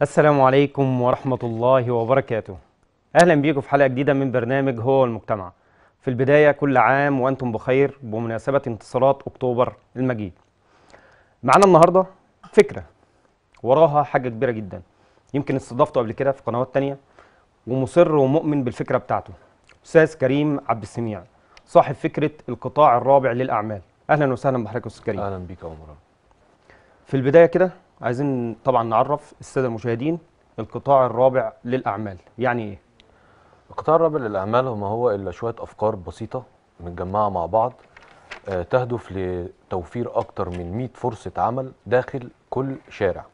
السلام عليكم ورحمة الله وبركاته أهلا بيكم في حلقة جديدة من برنامج هو المجتمع في البداية كل عام وأنتم بخير بمناسبة انتصارات أكتوبر المجيد معانا النهاردة فكرة وراها حاجة كبيرة جدا يمكن استضافته قبل كده في قنوات تانية ومصر ومؤمن بالفكرة بتاعته أستاذ كريم عبد السميع صاحب فكرة القطاع الرابع للأعمال أهلا وسهلا بحضرتك يا أستاذ كريم اهلا بيك يا عمر في البداية كده عايزين طبعا نعرف السادة المشاهدين القطاع الرابع للأعمال يعني إيه؟ القطاع الرابع للاعمال ما هو الا شويه افكار بسيطه متجمعه مع بعض آه، تهدف لتوفير اكتر من 100 فرصه عمل داخل كل شارع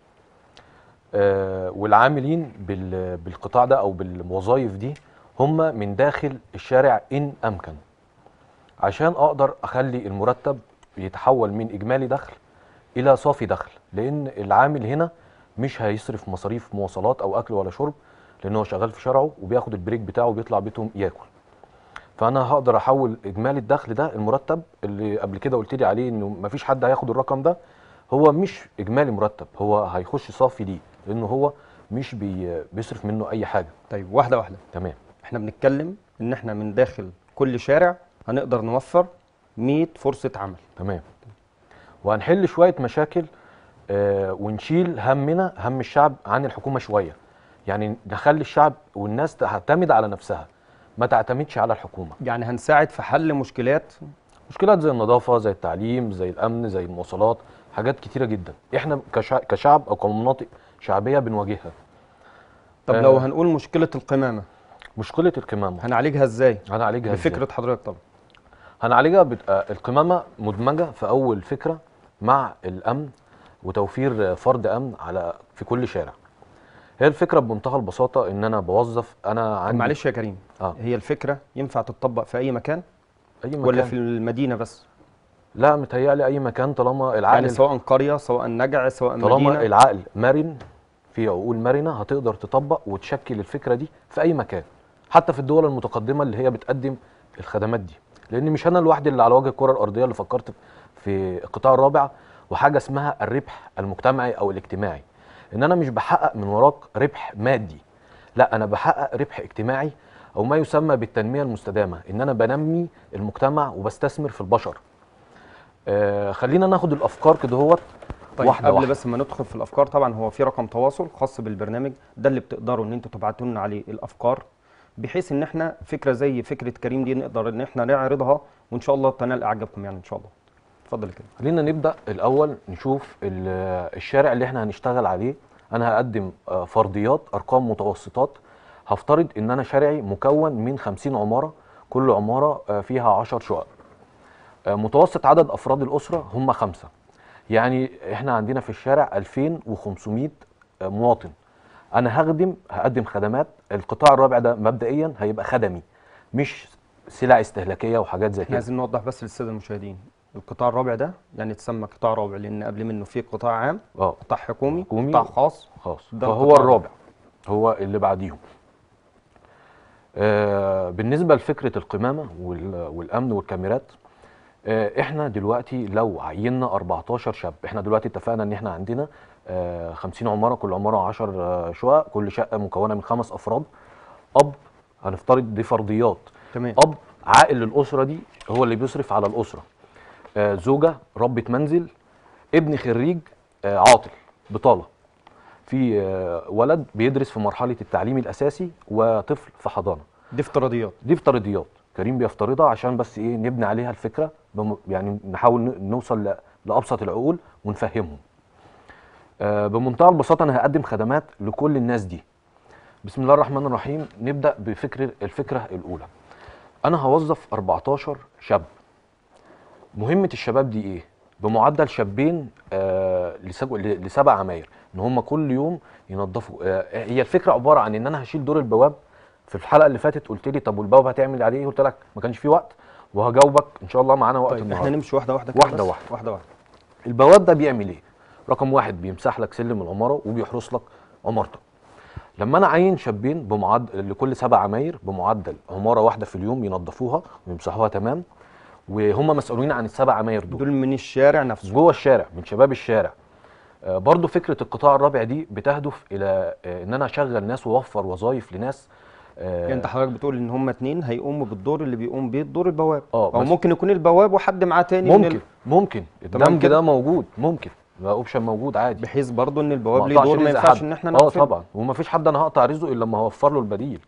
آه، والعاملين بال- بالقطاع ده او بالوظائف دي هم من داخل الشارع ان امكن عشان اقدر اخلي المرتب يتحول من اجمالي دخل الى صافي دخل لان العامل هنا مش هيصرف مصاريف مواصلات او اكل ولا شرب لان هو شغال في شارعه وبياخد البريك بتاعه وبيطلع بيته ياكل فانا هقدر احول اجمالي الدخل ده المرتب اللي قبل كده قلت لي عليه انه مفيش حد هياخد الرقم ده هو مش اجمالي مرتب هو هيخش صافي ليه لانه هو مش بي بيصرف منه اي حاجه طيب واحدة واحدة تمام احنا بنتكلم إن احنا من داخل كل شارع هنقدر نوفر 100 فرصة عمل تمام وهنحل شويه مشاكل آه ونشيل همنا هم الشعب عن الحكومه شويه يعني نخلي الشعب والناس تعتمد على نفسها ما تعتمدش على الحكومه يعني هنساعد في حل مشكلات مشكلات زي النظافه زي التعليم زي الامن زي المواصلات حاجات كتيره جدا احنا كشع- كشعب او كمناطق شعبيه بنواجهها طب آه. لو هنقول مشكلة القمامة مشكله القمامه هنعالجها ازاي؟ هنعالجها إزاي؟ بفكرة حضرتك طبعا هنعالجها بتبقى القمامه مدمجه في اول فكره مع الامن وتوفير فرد امن على في كل شارع هي الفكره بمنتهى البساطه ان انا بوظف انا طب عندي معلش يا كريم اه هي الفكرة ينفع تتطبق في أي مكان اي مكان ولا في المدينة بس؟ لا متهيألي اي مكان طالما العقل يعني سواء قرية سواء نجع سواء طالما مدينة العقل مرن في عقول مرنه هتقدر تطبق وتشكل الفكره دي في اي مكان حتى في الدول المتقدمه اللي هي بتقدم الخدمات دي لان مش انا لوحدي اللي على وجه الكره الارضيه اللي فكرت في القطاع الرابع وحاجه اسمها الربح المجتمعي او الاجتماعي ان انا مش بحقق من وراك ربح مادي لا انا بحقق ربح اجتماعي او ما يسمى بالتنميه المستدامه ان انا بنمي المجتمع وبستثمر في البشر آه خلينا ناخد الافكار كده هوت طيب واحدة قبل واحدة. بس ما ندخل في الافكار طبعا هو في رقم تواصل خاص بالبرنامج ده اللي بتقدروا ان انتوا تبعتوا لنا عليه الافكار بحيث ان احنا فكره زي فكره كريم دي نقدر ان احنا نعرضها وان شاء الله تنال اعجابكم يعني ان شاء الله اتفضل يا كريم خلينا نبدا الاول نشوف ال- الشارع اللي احنا هنشتغل عليه انا هقدم آه، فرضيات ارقام متوسطات هفترض ان انا شارعي مكون من 50 عماره كل عماره آه، فيها 10 شقق آه، متوسط عدد افراد الاسره هم خمسه يعني احنا عندنا في الشارع 2500 آه، مواطن انا هخدم هقدم خدمات القطاع الرابع ده مبدئيا هيبقى خدمي مش سلع استهلاكيه وحاجات زي احنا كده عايزين نوضح بس للساده المشاهدين القطاع الرابع ده يعني يتسمى قطاع رابع لان قبل منه في قطاع عام اه قطاع حكومي, حكومي. قطاع خاص خاص ده فهو القطاع الرابع هو اللي بعديهم آه بالنسبه لفكره القمامه وال- والامن والكاميرات آه احنا دلوقتي لو عيننا 14 شاب احنا دلوقتي اتفقنا ان احنا عندنا آه 50 عماره كل عماره 10 آه شقق كل شقه مكونه من خمس افراد اب هنفترض دي فرضيات تمام اب عائل للاسره دي هو اللي بيصرف على الاسره آه زوجه ربة منزل ابن خريج آه عاطل بطاله في آه ولد بيدرس في مرحله التعليم الاساسي وطفل في حضانه دي افتراضيات دي افتراضيات كريم بيفترضها عشان بس ايه نبني عليها الفكره بم يعني نحاول ن- نوصل ل- لابسط العقول ونفهمهم آه بمنتهى البساطه انا هقدم خدمات لكل الناس دي بسم الله الرحمن الرحيم نبدا بفكر الفكره الاولى انا هوظف 14 شاب مهمه الشباب دي ايه بمعدل شابين آه لسج- ل- لسبع عماير ان هم كل يوم ينظفوا آه هي الفكره عباره عن ان انا هشيل دور البواب في الحلقه اللي فاتت قلت لي طب والبواب هتعمل عليه ايه قلت لك ما كانش في وقت وهجاوبك ان شاء الله معانا وقت طيب احنا النهارده نمشي واحده واحده كده واحدة بس. واحدة. واحده واحده البواب ده بيعمل ايه رقم واحد بيمسح لك سلم العماره وبيحرس لك عمارتك لما انا اعين شابين بمعدل لكل سبع عماير بمعدل عماره واحده في اليوم ينظفوها ويمسحوها تمام وهم مسؤولين عن السبع عماير دول دول من الشارع نفسه جوه الشارع من شباب الشارع آه، برضو فكره القطاع الرابع دي بتهدف الى آه، ان انا اشغل ناس واوفر وظائف لناس آه، يعني انت حضرتك بتقول ان هم اتنين هيقوموا بالدور اللي بيقوم بيه دور البواب اه او بس- ممكن يكون البواب وحد معاه تاني من ممكن ال... ممكن تمام الدمج كده؟ ده موجود ممكن ده اوبشن موجود عادي بحيث برضه ان البواب ما ليه اقطعش دور ما رزق ينفعش حد. ان احنا اه نغفله. طبعا ومفيش حد انا هقطع رزقه الا لما اوفر له البديل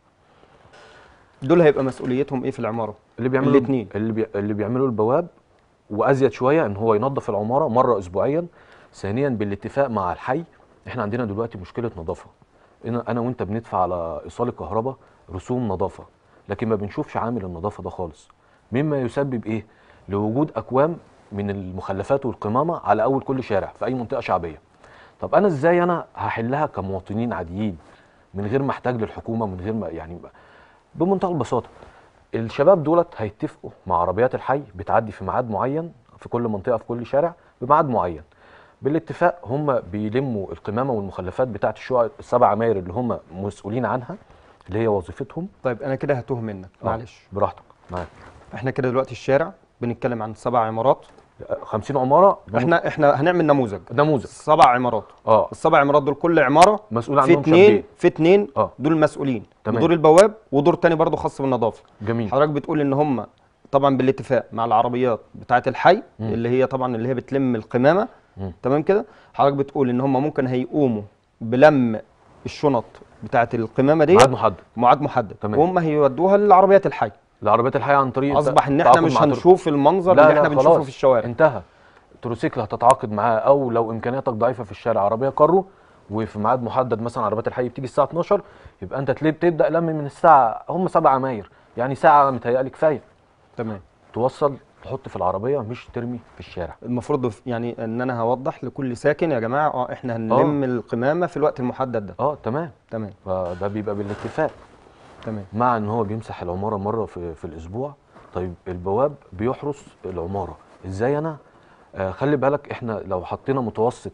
دول هيبقى مسؤوليتهم ايه في العماره اللي بيعملوا الاتنين. اللي بي... اللي بيعملوا البواب وازيد شويه ان هو ينظف العماره مره اسبوعيا ثانيا بالاتفاق مع الحي احنا عندنا دلوقتي مشكله نظافه انا انا وانت بندفع على ايصال الكهرباء رسوم نظافه لكن ما بنشوفش عامل النظافه ده خالص مما يسبب ايه لوجود اكوام من المخلفات والقمامه على اول كل شارع في اي منطقه شعبيه طب انا ازاي انا هحلها كمواطنين عاديين من غير ما احتاج للحكومه من غير ما يعني بمنتهى البساطه الشباب دولت هيتفقوا مع عربيات الحي بتعدي في ميعاد معين في كل منطقه في كل شارع بميعاد معين بالاتفاق هم بيلموا القمامه والمخلفات بتاعه الشقق السبع عماير اللي هم مسؤولين عنها اللي هي وظيفتهم طيب انا كده هتوه منك آه، معلش براحتك معاك احنا كده دلوقتي الشارع بنتكلم عن سبع عمارات 50 عماره احنا احنا هنعمل نموذج نموذج سبع عمارات اه السبع عمارات دول كل عماره مسؤول في عنهم اتنين شابين في اتنين اه دول مسؤولين تمام. دور البواب ودور تاني برضه خاص بالنظافه جميل حضرتك بتقول ان هم طبعا بالاتفاق مع العربيات بتاعه الحي مم. اللي هي طبعا اللي هي بتلم القمامه مم. تمام كده حضرتك بتقول ان هم ممكن هيقوموا بلم الشنط بتاعه القمامه دي ميعاد محدد ميعاد محدد تمام. وهم هيودوها للعربيات الحي لعربيات الحي عن طريق اصبح ان احنا تعاقد مش مع تر- هنشوف المنظر لا اللي لا احنا بنشوفه خلاص. في الشوارع انتهى تروسيكل هتتعاقد معاه او لو امكانياتك ضعيفه في الشارع عربيه كارو وفي ميعاد محدد مثلا عربيات الحي بتيجي الساعه 12 يبقى انت تلي- تبدا لم من الساعه هم سبع عماير يعني ساعه متهيألي كفايه تمام توصل تحط في العربيه مش ترمي في الشارع المفروض ف- يعني ان انا هوضح لكل ساكن يا جماعه اه احنا هنلم القمامه في الوقت المحدد ده اه تمام تمام فده بيبقى بالاتفاق تمام مع ان هو بيمسح العماره مره في, في الاسبوع طيب البواب بيحرس العماره ازاي انا آه خلي بالك احنا لو حطينا متوسط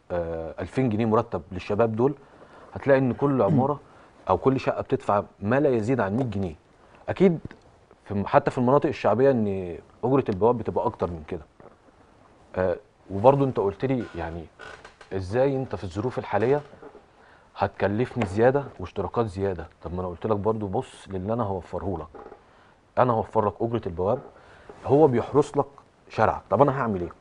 آه 2000 جنيه مرتب للشباب دول هتلاقي ان كل عماره او كل شقه بتدفع ما لا يزيد عن 100 جنيه اكيد في حتى في المناطق الشعبيه ان اجره البواب بتبقى اكتر من كده آه وبرضو انت قلت لي يعني ازاي انت في الظروف الحاليه هتكلفني زياده واشتراكات زياده طب ما انا قلت لك برضو بص للي انا هوفره لك انا هوفر لك اجره البواب هو بيحرس لك شارعك طب انا هعمل ايه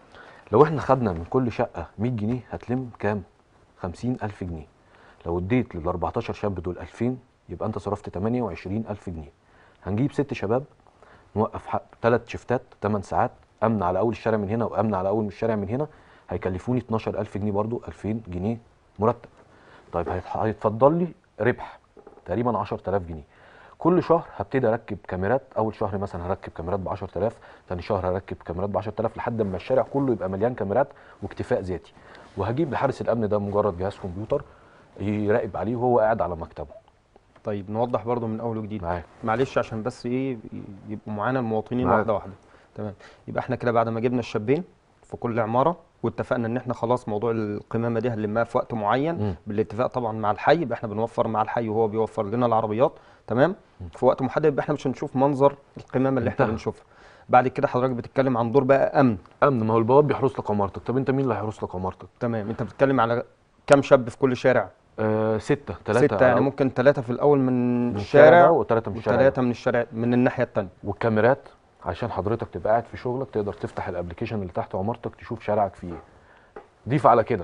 لو احنا خدنا من كل شقه 100 جنيه هتلم كام 50000 جنيه لو اديت لل 14 شاب دول 2000 يبقى انت صرفت 28000 جنيه هنجيب ست شباب نوقف ثلاث شفتات 8 ساعات امن على اول الشارع من هنا وامن على اول الشارع من هنا هيكلفوني 12000 جنيه برضو 2000 جنيه مرتب طيب هيت- هيتفضل لي ربح تقريبا 10000 جنيه كل شهر هبتدي اركب كاميرات اول شهر مثلا هركب كاميرات ب 10000 ثاني شهر هركب كاميرات ب 10000 لحد ما الشارع كله يبقى مليان كاميرات واكتفاء ذاتي وهجيب لحارس الامن ده مجرد جهاز كمبيوتر يراقب عليه وهو قاعد على مكتبه طيب نوضح برضو من اول وجديد معاك معلش عشان بس ايه يبقوا معانا المواطنين معاك. واحده واحده تمام يبقى احنا كده بعد ما جبنا الشابين في كل عماره واتفقنا ان احنا خلاص موضوع القمامه دي هنلمها في وقت معين مم. بالاتفاق طبعا مع الحي يبقى احنا بنوفر مع الحي وهو بيوفر لنا العربيات تمام في وقت محدد يبقى احنا مش هنشوف منظر القمامه اللي احنا انتهى. بنشوفها بعد كده حضرتك بتتكلم عن دور بقى امن امن ما هو البواب بيحرس لك عمارتك طب انت مين اللي هيحرس لك عمارتك تمام انت بتتكلم على كام شاب في كل شارع آه ستة ثلاثة ستة يعني ممكن ثلاثة في الأول من من الشارع الشارع وثلاثة من الشارع ده. وثلاثة من الشارع من الناحية التانية والكاميرات عشان حضرتك تبقى قاعد في شغلك تقدر تفتح الابلكيشن اللي تحت عمارتك تشوف شارعك فيه ايه ضيف على كده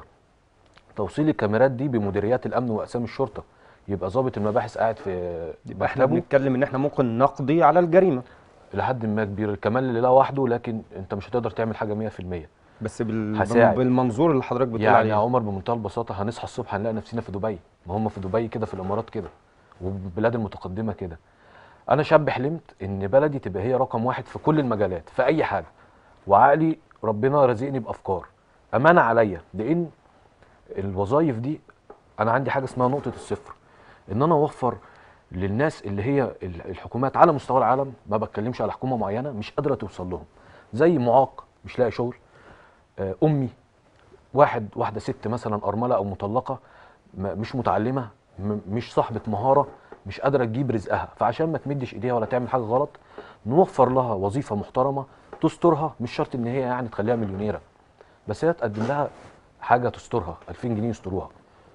توصيل الكاميرات دي بمديريات الامن واقسام الشرطه يبقى ضابط المباحث قاعد في يبقى احنا مكتبه بنتكلم ان احنا ممكن نقضي على الجريمة لحد ما كبير الكمال لله وحده لكن انت مش هتقدر تعمل حاجه 100% بس بال... هساعد. بالمنظور اللي حضرتك بتقول يعني يا عليه عمر بمنتهى البساطه هنصحى الصبح هنلاقي نفسنا في دبي ما هم في دبي كده في الامارات كده والبلاد المتقدمه كده انا شاب حلمت ان بلدي تبقى هي رقم واحد في كل المجالات في اي حاجه وعقلي ربنا رزقني بافكار امانه عليا لان الوظائف دي انا عندي حاجه اسمها نقطه الصفر ان انا اوفر للناس اللي هي ال- الحكومات على مستوى العالم ما بتكلمش على حكومه معينه مش قادره توصل لهم زي معاق مش لاقي شغل آه، امي واحد واحده ست مثلا ارمله او مطلقه م- مش متعلمه م- مش صاحبه مهاره مش قادره تجيب رزقها فعشان ما تمدش ايديها ولا تعمل حاجه غلط نوفر لها وظيفه محترمه تسترها مش شرط ان هي يعني تخليها مليونيره بس هي تقدم لها حاجه تسترها 2000 جنيه يستروها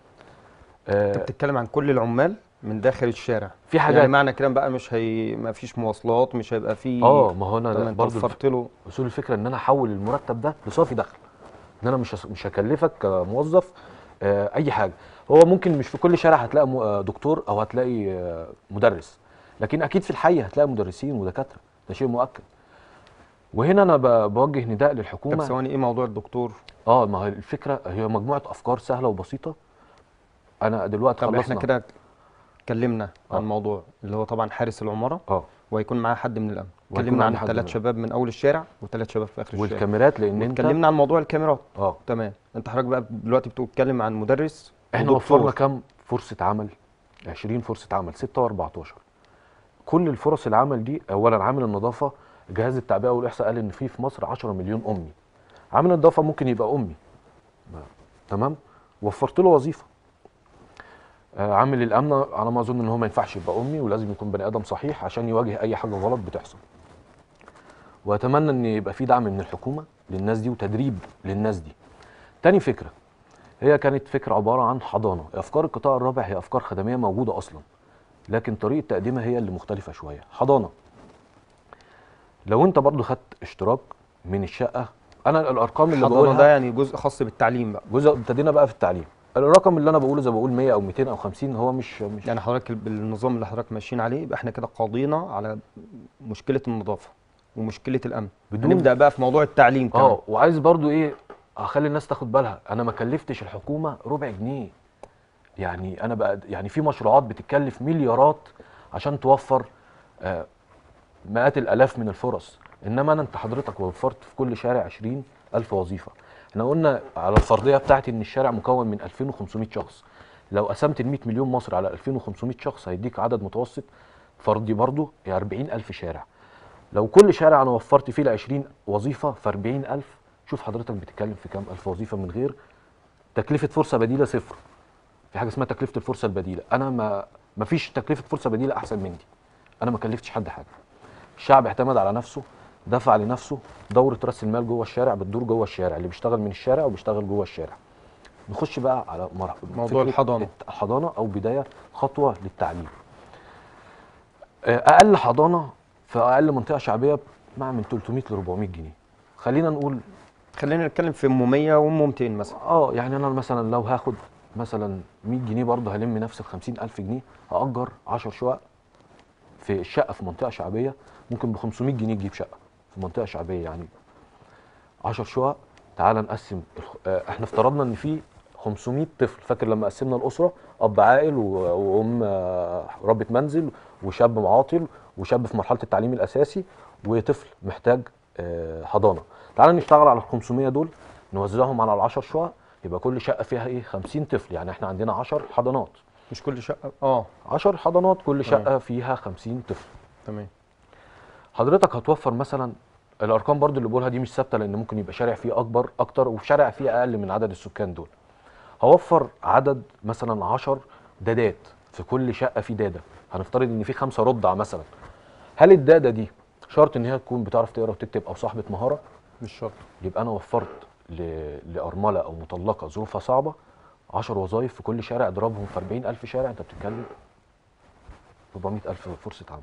انت آه بتتكلم عن كل العمال من داخل الشارع في حاجات يعني معنى كده بقى مش هي ما فيش مواصلات مش هيبقى فيه اه ما هو طب ما انا انت برضه وفرت له اصول الفكره ان انا احول المرتب ده لصافي دخل ان انا مش هس- مش هكلفك كموظف آه، اي حاجه هو ممكن مش في كل شارع هتلاقي م- آه، دكتور او هتلاقي آه، مدرس لكن اكيد في الحي هتلاقي مدرسين ودكاتره ده شيء مؤكد وهنا انا ب- بوجه نداء طب للحكومه ثواني ايه موضوع الدكتور اه ما هي الفكره هي مجموعه افكار سهله وبسيطه انا دلوقتي طب خلصنا احنا كده اتكلمنا آه. عن موضوع اللي هو طبعا حارس العماره اه وهيكون معاه حد من الامن وهيكون اتكلمنا معاه عن حد من ثلاث الأمن. شباب من اول الشارع وثلاث شباب في اخر الشارع والكاميرات لان انت اتكلمنا عن موضوع الكاميرات اه تمام انت حضرتك بقى دلوقتي بتتكلم عن مدرس احنا ودكتور. وفرنا كام فرصه عمل 20 فرصه عمل 6 و14 كل الفرص العمل دي اولا عامل النظافه جهاز التعبئه والاحصاء قال ان في في مصر 10 مليون امي عامل النظافه ممكن يبقى امي ما- تمام وفرت له وظيفه آه، عامل الامن على ما اظن ان هو ما ينفعش يبقى امي ولازم يكون بني ادم صحيح عشان يواجه اي حاجه غلط بتحصل واتمنى ان يبقى في دعم من الحكومه للناس دي وتدريب للناس دي تاني فكره هي كانت فكرة عبارة عن حضانة أفكار القطاع الرابع هي أفكار خدمية موجودة أصلا لكن طريقة تقديمها هي اللي مختلفة شوية حضانة لو أنت برضو خدت اشتراك من الشقة أنا الأرقام اللي الحضانه ده بقولها يعني جزء خاص بالتعليم بقى جزء ابتدينا بقى في التعليم الرقم اللي أنا بقوله زي ما بقول 100 أو 200 أو 50 هو مش مش يعني حضرتك بالنظام اللي حضرتك ماشيين عليه يبقى احنا كده قاضينا على مشكله النظافه ومشكله الامن بدون- هنبدا بقى في موضوع التعليم كمان اه وعايز برضو ايه اخلي الناس تاخد بالها انا ما كلفتش الحكومه ربع جنيه يعني انا بقى يعني في مشروعات بتتكلف مليارات عشان توفر آه، مئات الالاف من الفرص انما انا انت حضرتك وفرت في كل شارع 20 الف وظيفه احنا قلنا على الفرضيه بتاعتي ان الشارع مكون من 2500 شخص لو قسمت ال 100 مليون مصري على 2500 شخص هيديك عدد متوسط فردي برضو هي 40000 شارع لو كل شارع انا وفرت فيه ل 20 وظيفه ف 40000 شوف حضرتك بتتكلم في كام الف وظيفه من غير تكلفه فرصه بديله صفر في حاجه اسمها تكلفه الفرصه البديله انا ما ما فيش تكلفه فرصه بديله احسن من دي انا ما كلفتش حد حاجه الشعب اعتمد على نفسه دفع لنفسه دوره راس المال جوه الشارع بتدور جوه الشارع اللي بيشتغل من الشارع وبيشتغل جوه الشارع نخش بقى على مرحله موضوع الحضانة. الحضانه او بدايه خطوه للتعليم آه، اقل حضانه في اقل منطقه شعبيه مع من 300 ل 400 جنيه خلينا نقول خلينا نتكلم في ام 100 وام 200 مثلا اه يعني انا مثلا لو هاخد مثلا 100 جنيه برضه هلم نفس ال 50000 جنيه هاجر 10 شقق في الشقه في منطقه شعبيه ممكن ب 500 جنيه تجيب شقه في منطقه شعبيه يعني 10 شقق تعال نقسم الخ- آه، احنا افترضنا ان في 500 طفل فاكر لما قسمنا الاسره اب عاقل و- وام آه، ربة منزل وشاب معاطل وشاب في مرحله التعليم الاساسي وطفل محتاج آه، حضانه تعال نشتغل على ال 500 دول نوزعهم على ال 10 شقق يبقى كل شقه فيها ايه 50 طفل يعني احنا عندنا 10 حضانات مش كل شقه اه 10 حضانات كل تمام. شقه فيها 50 طفل تمام حضرتك هتوفر مثلا الارقام برضو اللي بقولها دي مش ثابته لان ممكن يبقى شارع فيه اكبر اكتر وفي شارع فيه اقل من عدد السكان دول هوفر عدد مثلا 10 دادات في كل شقه في داده هنفترض ان في خمسه رضع مثلا هل الداده دي شرط ان هي تكون بتعرف تقرا وتكتب او صاحبه مهاره مش شرط يبقى انا وفرت ل... لارمله او مطلقه ظروفها صعبه 10 وظائف في كل شارع اضربهم في 40000 شارع انت بتتكلم 400000 فرصه عمل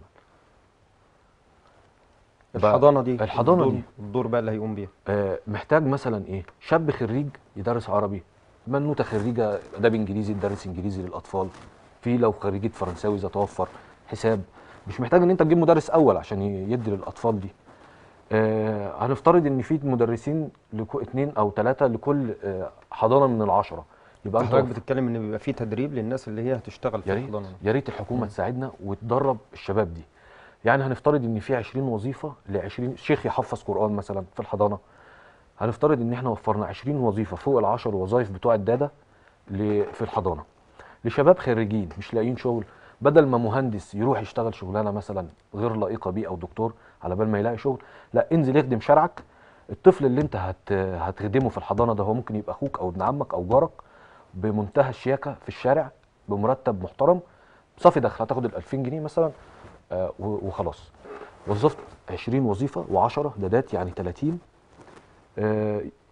بقى الحضانه دي الحضانة الدور- دي. الدور بقى اللي هيقوم بيها آه، محتاج مثلا ايه شاب خريج يدرس عربي بنوته خريجه اداب انجليزي تدرس انجليزي للاطفال في لو خريجه فرنساوي اذا توفر حساب مش محتاج ان انت تجيب مدرس اول عشان ي- يدي للاطفال دي آه هنفترض ان في مدرسين لكو اتنين او ثلاثه لكل آه حضانه من العشره يبقى انت حضرتك وفر- بتتكلم ان بيبقى في تدريب للناس اللي هي هتشتغل في يا ريت الحضانه يا ريت الحكومه تساعدنا وتدرب الشباب دي يعني هنفترض ان في 20 وظيفه ل 20 شيخ يحفظ قران مثلا في الحضانه هنفترض ان احنا وفرنا 20 وظيفه فوق ال 10 وظائف بتوع الداده ل- في الحضانه لشباب خريجين مش لاقيين شغل بدل ما مهندس يروح يشتغل شغلانه مثلا غير لائقه بيه او دكتور على بال ما يلاقي شغل لا انزل اخدم شارعك الطفل اللي انت هت هتخدمه في الحضانه ده هو ممكن يبقى اخوك او ابن عمك او جارك بمنتهى الشياكه في الشارع بمرتب محترم صافي دخل هتاخد ال 2000 جنيه مثلا آه و- وخلاص وظفت 20 وظيفه و10 دادات يعني 30 آه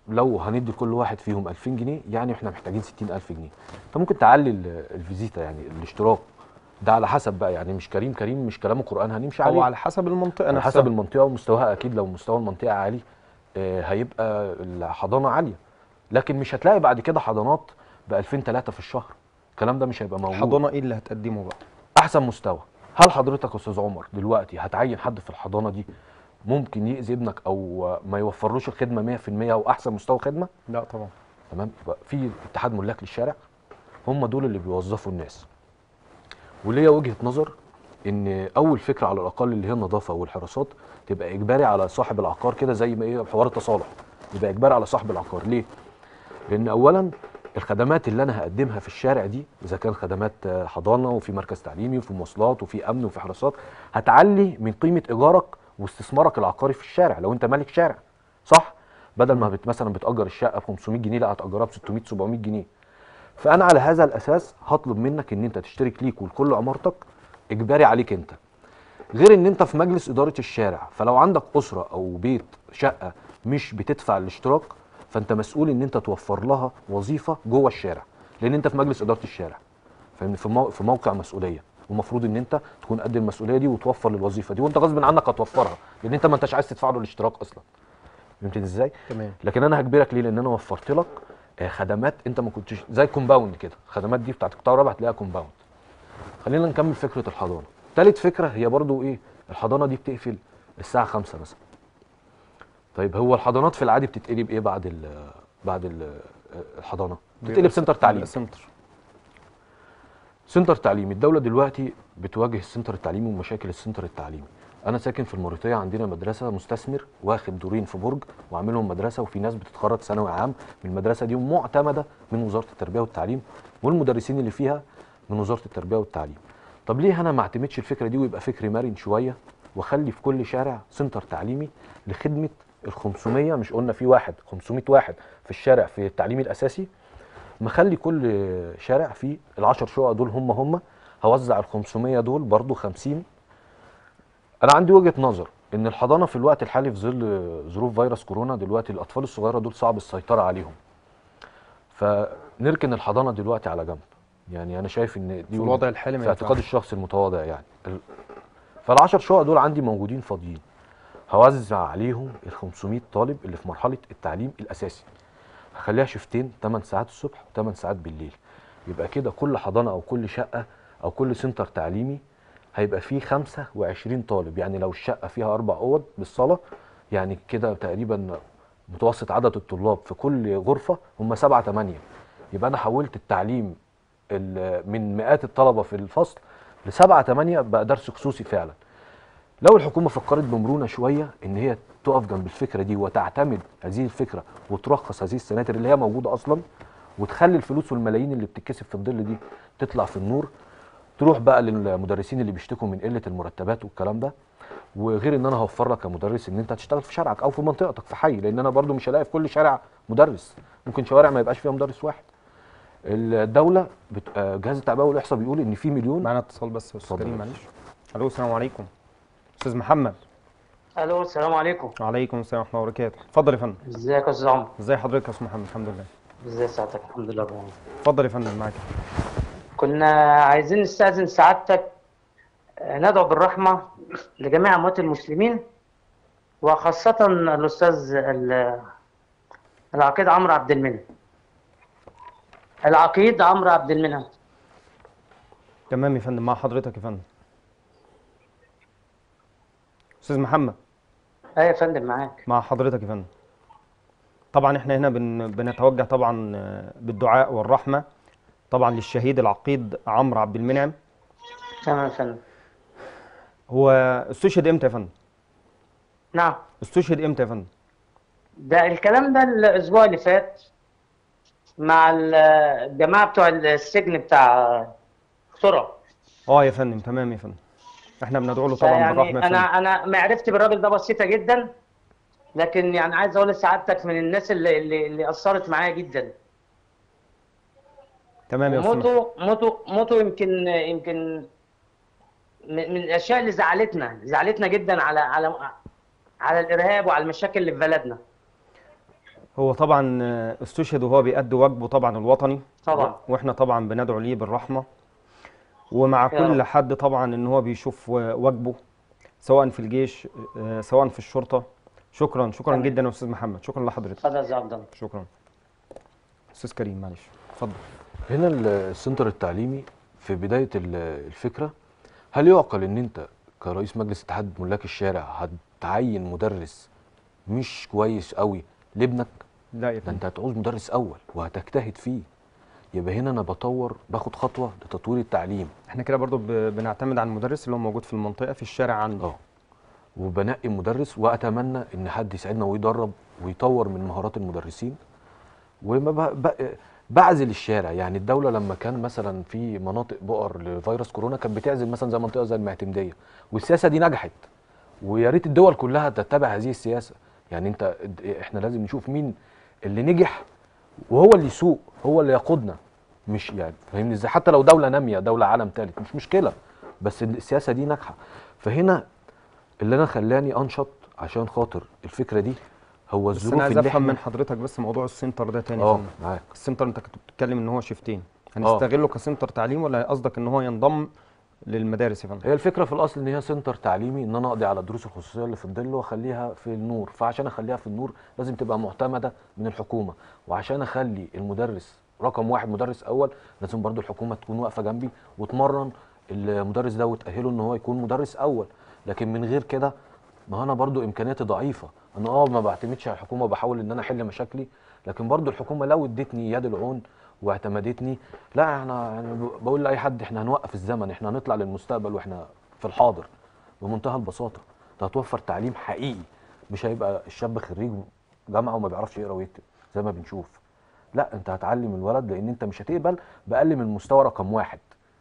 لو هندي لكل واحد فيهم 2000 جنيه يعني احنا محتاجين 60000 جنيه انت ممكن تعلي ال- الفيزيتا يعني الاشتراك ده على حسب بقى يعني مش كريم كريم مش كلامه قرآن هنمشي عليه او على حسب المنطقه على نفسها حسب المنطقه ومستواها اكيد لو مستوى المنطقه عالي آه، هيبقى الحضانه عاليه لكن مش هتلاقي بعد كده حضانات ب 2000 3 في الشهر الكلام ده مش هيبقى موجود الحضانه ايه اللي هتقدمه بقى احسن مستوى هل حضرتك يا استاذ عمر دلوقتي هتعين حد في الحضانه دي ممكن يأذي ابنك او ما يوفرلوش الخدمه 100% او احسن مستوى خدمه لا طبعا تمام يبقى في اتحاد ملاك للشارع هم دول اللي بيوظفوا الناس وليا وجهه نظر ان اول فكره على الاقل اللي هي النظافه والحراسات تبقى اجباري على صاحب العقار كده زي ما ايه حوار التصالح يبقى اجباري على صاحب العقار ليه لان اولا الخدمات اللي انا هقدمها في الشارع دي اذا كان خدمات آه، حضانه وفي مركز تعليمي وفي مواصلات وفي امن وفي حراسات هتعلي من قيمه ايجارك واستثمارك العقاري في الشارع لو انت مالك شارع صح بدل ما بت مثلا بتاجر الشقه ب 500 جنيه لا هتاجرها ب 600 700 جنيه فانا على هذا الاساس هطلب منك ان انت تشترك ليك ولكل عمارتك اجباري عليك انت غير ان انت في مجلس اداره الشارع فلو عندك اسره او بيت شقه مش بتدفع الاشتراك فانت مسؤول ان انت توفر لها وظيفه جوه الشارع لان انت في مجلس اداره الشارع فاهمني في مو- في موقع مسؤوليه ومفروض ان انت تكون قد المسؤوليه دي وتوفر للوظيفه دي وانت غصب عنك هتوفرها لان انت ما انتش عايز تدفع له الاشتراك اصلا فهمت ازاي تمام لكن انا هجبرك ليه لان انا وفرت لك آه، خدمات انت ما كنتش زي الكومباوند كده الخدمات دي بتاعت القطاع الرابع هتلاقيها كومباوند خلينا نكمل فكره الحضانه تالت فكره هي برضو ايه الحضانه دي بتقفل الساعه 5 مثلا طيب هو الحضانات في العادي بتتقلب ايه بعد ال بعد ال الحضانه بتتقلب سنتر تعليم سنتر سنتر تعليمي الدوله دلوقتي بتواجه السنتر التعليمي ومشاكل السنتر التعليمي انا ساكن في الموريتيه عندنا مدرسه مستثمر واخد دورين في برج وعاملهم مدرسه وفي ناس بتتخرج ثانوي عام من المدرسه دي ومعتمده من وزاره التربيه والتعليم والمدرسين اللي فيها من وزاره التربيه والتعليم طب ليه انا ما اعتمدش الفكره دي ويبقى فكر مرن شويه واخلي في كل شارع سنتر تعليمي لخدمه ال 500 مش قلنا في واحد 500 واحد في الشارع في التعليم الاساسي مخلي كل شارع فيه العشر شقق دول هم هم هوزع ال 500 دول برضو 50 انا عندي وجهة نظر ان الحضانة في الوقت الحالي في ظل ظروف فيروس كورونا دلوقتي الاطفال الصغيرة دول صعب السيطرة عليهم فنركن الحضانة دلوقتي على جنب يعني انا شايف ان دي في الوضع الحالي ما في اعتقاد ينفعش. الشخص المتواضع يعني ال- فالعشر شقق دول عندي موجودين فاضيين هوزع عليهم ال 500 طالب اللي في مرحله التعليم الاساسي هخليها شفتين 8 ساعات الصبح و8 ساعات بالليل يبقى كده كل حضانه او كل شقه او كل سنتر تعليمي هيبقى فيه 25 طالب يعني لو الشقه فيها اربع اوض بالصاله يعني كده تقريبا متوسط عدد الطلاب في كل غرفه هم 7 8 يبقى انا حولت التعليم ال- من مئات الطلبه في الفصل لسبعة تمانية بقى درس خصوصي فعلا لو الحكومه فكرت بمرونه شويه ان هي تقف جنب الفكره دي وتعتمد هذه الفكره وترخص هذه السناتر اللي هي موجوده اصلا وتخلي الفلوس والملايين اللي بتتكسب في الظل دي تطلع في النور تروح بقى للمدرسين اللي بيشتكوا من قله المرتبات والكلام ده وغير ان انا هوفر لك كمدرس ان انت هتشتغل في شارعك او في منطقتك في حي لان انا برضو مش هلاقي في كل شارع مدرس ممكن شوارع ما يبقاش فيها مدرس واحد الدوله بت... آه، جهاز التعبئه والاحصاء بيقول ان في مليون معانا اتصال بس يا استاذ اتفضل كريم يا معلش الو السلام عليكم استاذ محمد الو السلام عليكم وعليكم السلام ورحمه الله وبركاته اتفضل يا فندم ازيك يا استاذ عمرو ازي حضرتك يا استاذ محمد الحمد لله ازي سعادتك الحمد لله بخير اتفضل يا فندم معاك كنا عايزين نستأذن سعادتك آه، ندعو بالرحمة لجميع أموات المسلمين وخاصة الأستاذ ال- العقيد عمرو عبد المنعم العقيد عمرو عبد المنعم تمام يا فندم مع حضرتك يا فندم استاذ محمد أيوة يا فندم معاك مع حضرتك يا فندم طبعا احنا هنا بن بنتوجه طبعا آه، بالدعاء والرحمه طبعا للشهيد العقيد عمرو عبد المنعم تمام يا فندم هو استشهد امتى يا فندم نعم استشهد امتى يا فندم ده الكلام ده الأسبوع اللي فات مع ال- الجماعة بتوع السجن بتاع سرعة اه يا فندم تمام يا فندم احنا بندعو له طبعا يعني بالرحمه يا انا فندم انا معرفتي بالراجل ده بسيطه جدا لكن يعني عايز اقول لسعادتك من الناس اللي اللي, اللي اثرت معايا جدا تمام يا استاذ محمد. موته موته موته يمكن يمكن من من الاشياء اللي زعلتنا زعلتنا جدا على على على الارهاب وعلى المشاكل اللي في بلدنا هو طبعا آه، استشهد وهو بيأدي واجبه طبعا الوطني طبعا واحنا طبعا بندعو ليه بالرحمه ومع يا كل رب. حد طبعا ان هو بيشوف و- واجبه سواء في الجيش آه، سواء في الشرطه شكرا شكرا تمام. جدا يا استاذ محمد شكرا لحضرتك اتفضل يا أستاذ عبد الله شكرا استاذ كريم معلش اتفضل هنا ال- السنتر التعليمي في بداية ال- الفكرة هل يعقل ان انت كرئيس مجلس اتحاد ملاك الشارع هتعين مدرس مش كويس قوي لابنك لا يا ده فندم انت هتعوز مدرس اول وهتجتهد فيه يبقى هنا انا بطور باخد خطوة لتطوير التعليم احنا كده برضو ب- بنعتمد على المدرس اللي هو موجود في المنطقه في الشارع عنده اه وبنقي مدرس واتمنى ان حد يساعدنا ويدرب ويطور من مهارات المدرسين وما ب- ب- بعزل الشارع يعني الدوله لما كان مثلا في مناطق بؤر لفيروس كورونا كانت بتعزل مثلا زي منطقه زي المعتمديه والسياسه دي نجحت ويا ريت الدول كلها تتبع هذه السياسه يعني انت احنا لازم نشوف مين اللي نجح وهو اللي يسوق هو اللي يقودنا مش يعني فاهمني ازاي حتى لو دوله ناميه دوله عالم ثالث مش مشكله بس السياسه دي ناجحه فهنا اللي انا خلاني انشط عشان خاطر الفكره دي هو بس الظروف انا عايز اللي افهم احنا من حضرتك بس موضوع السنتر ده تاني يا اه فندم. معاك السنتر انت كنت بتتكلم ان هو شيفتين هنستغله كسنتر تعليم ولا قصدك ان هو ينضم للمدارس يا فندم هي الفكره في الاصل ان هي سنتر تعليمي ان انا اقضي على الدروس الخصوصيه اللي في الظل واخليها في النور فعشان اخليها في النور لازم تبقى معتمده من الحكومه وعشان اخلي المدرس رقم واحد مدرس اول لازم برضو الحكومه تكون واقفه جنبي وتمرن المدرس ده وتاهله ان هو يكون مدرس اول لكن من غير كده ما انا برضو امكانياتي ضعيفه انا اه ما بعتمدش على الحكومه بحاول ان انا احل مشاكلي لكن برضو الحكومه لو ادتني يد العون واعتمدتني لا احنا يعني بقول لاي حد احنا هنوقف الزمن احنا هنطلع للمستقبل واحنا في الحاضر بمنتهى البساطه ده هتوفر تعليم حقيقي مش هيبقى الشاب خريج جامعه وما بيعرفش يقرا ويكتب زي ما بنشوف لا انت هتعلم الولد لان انت مش هتقبل باقل من مستوى رقم واحد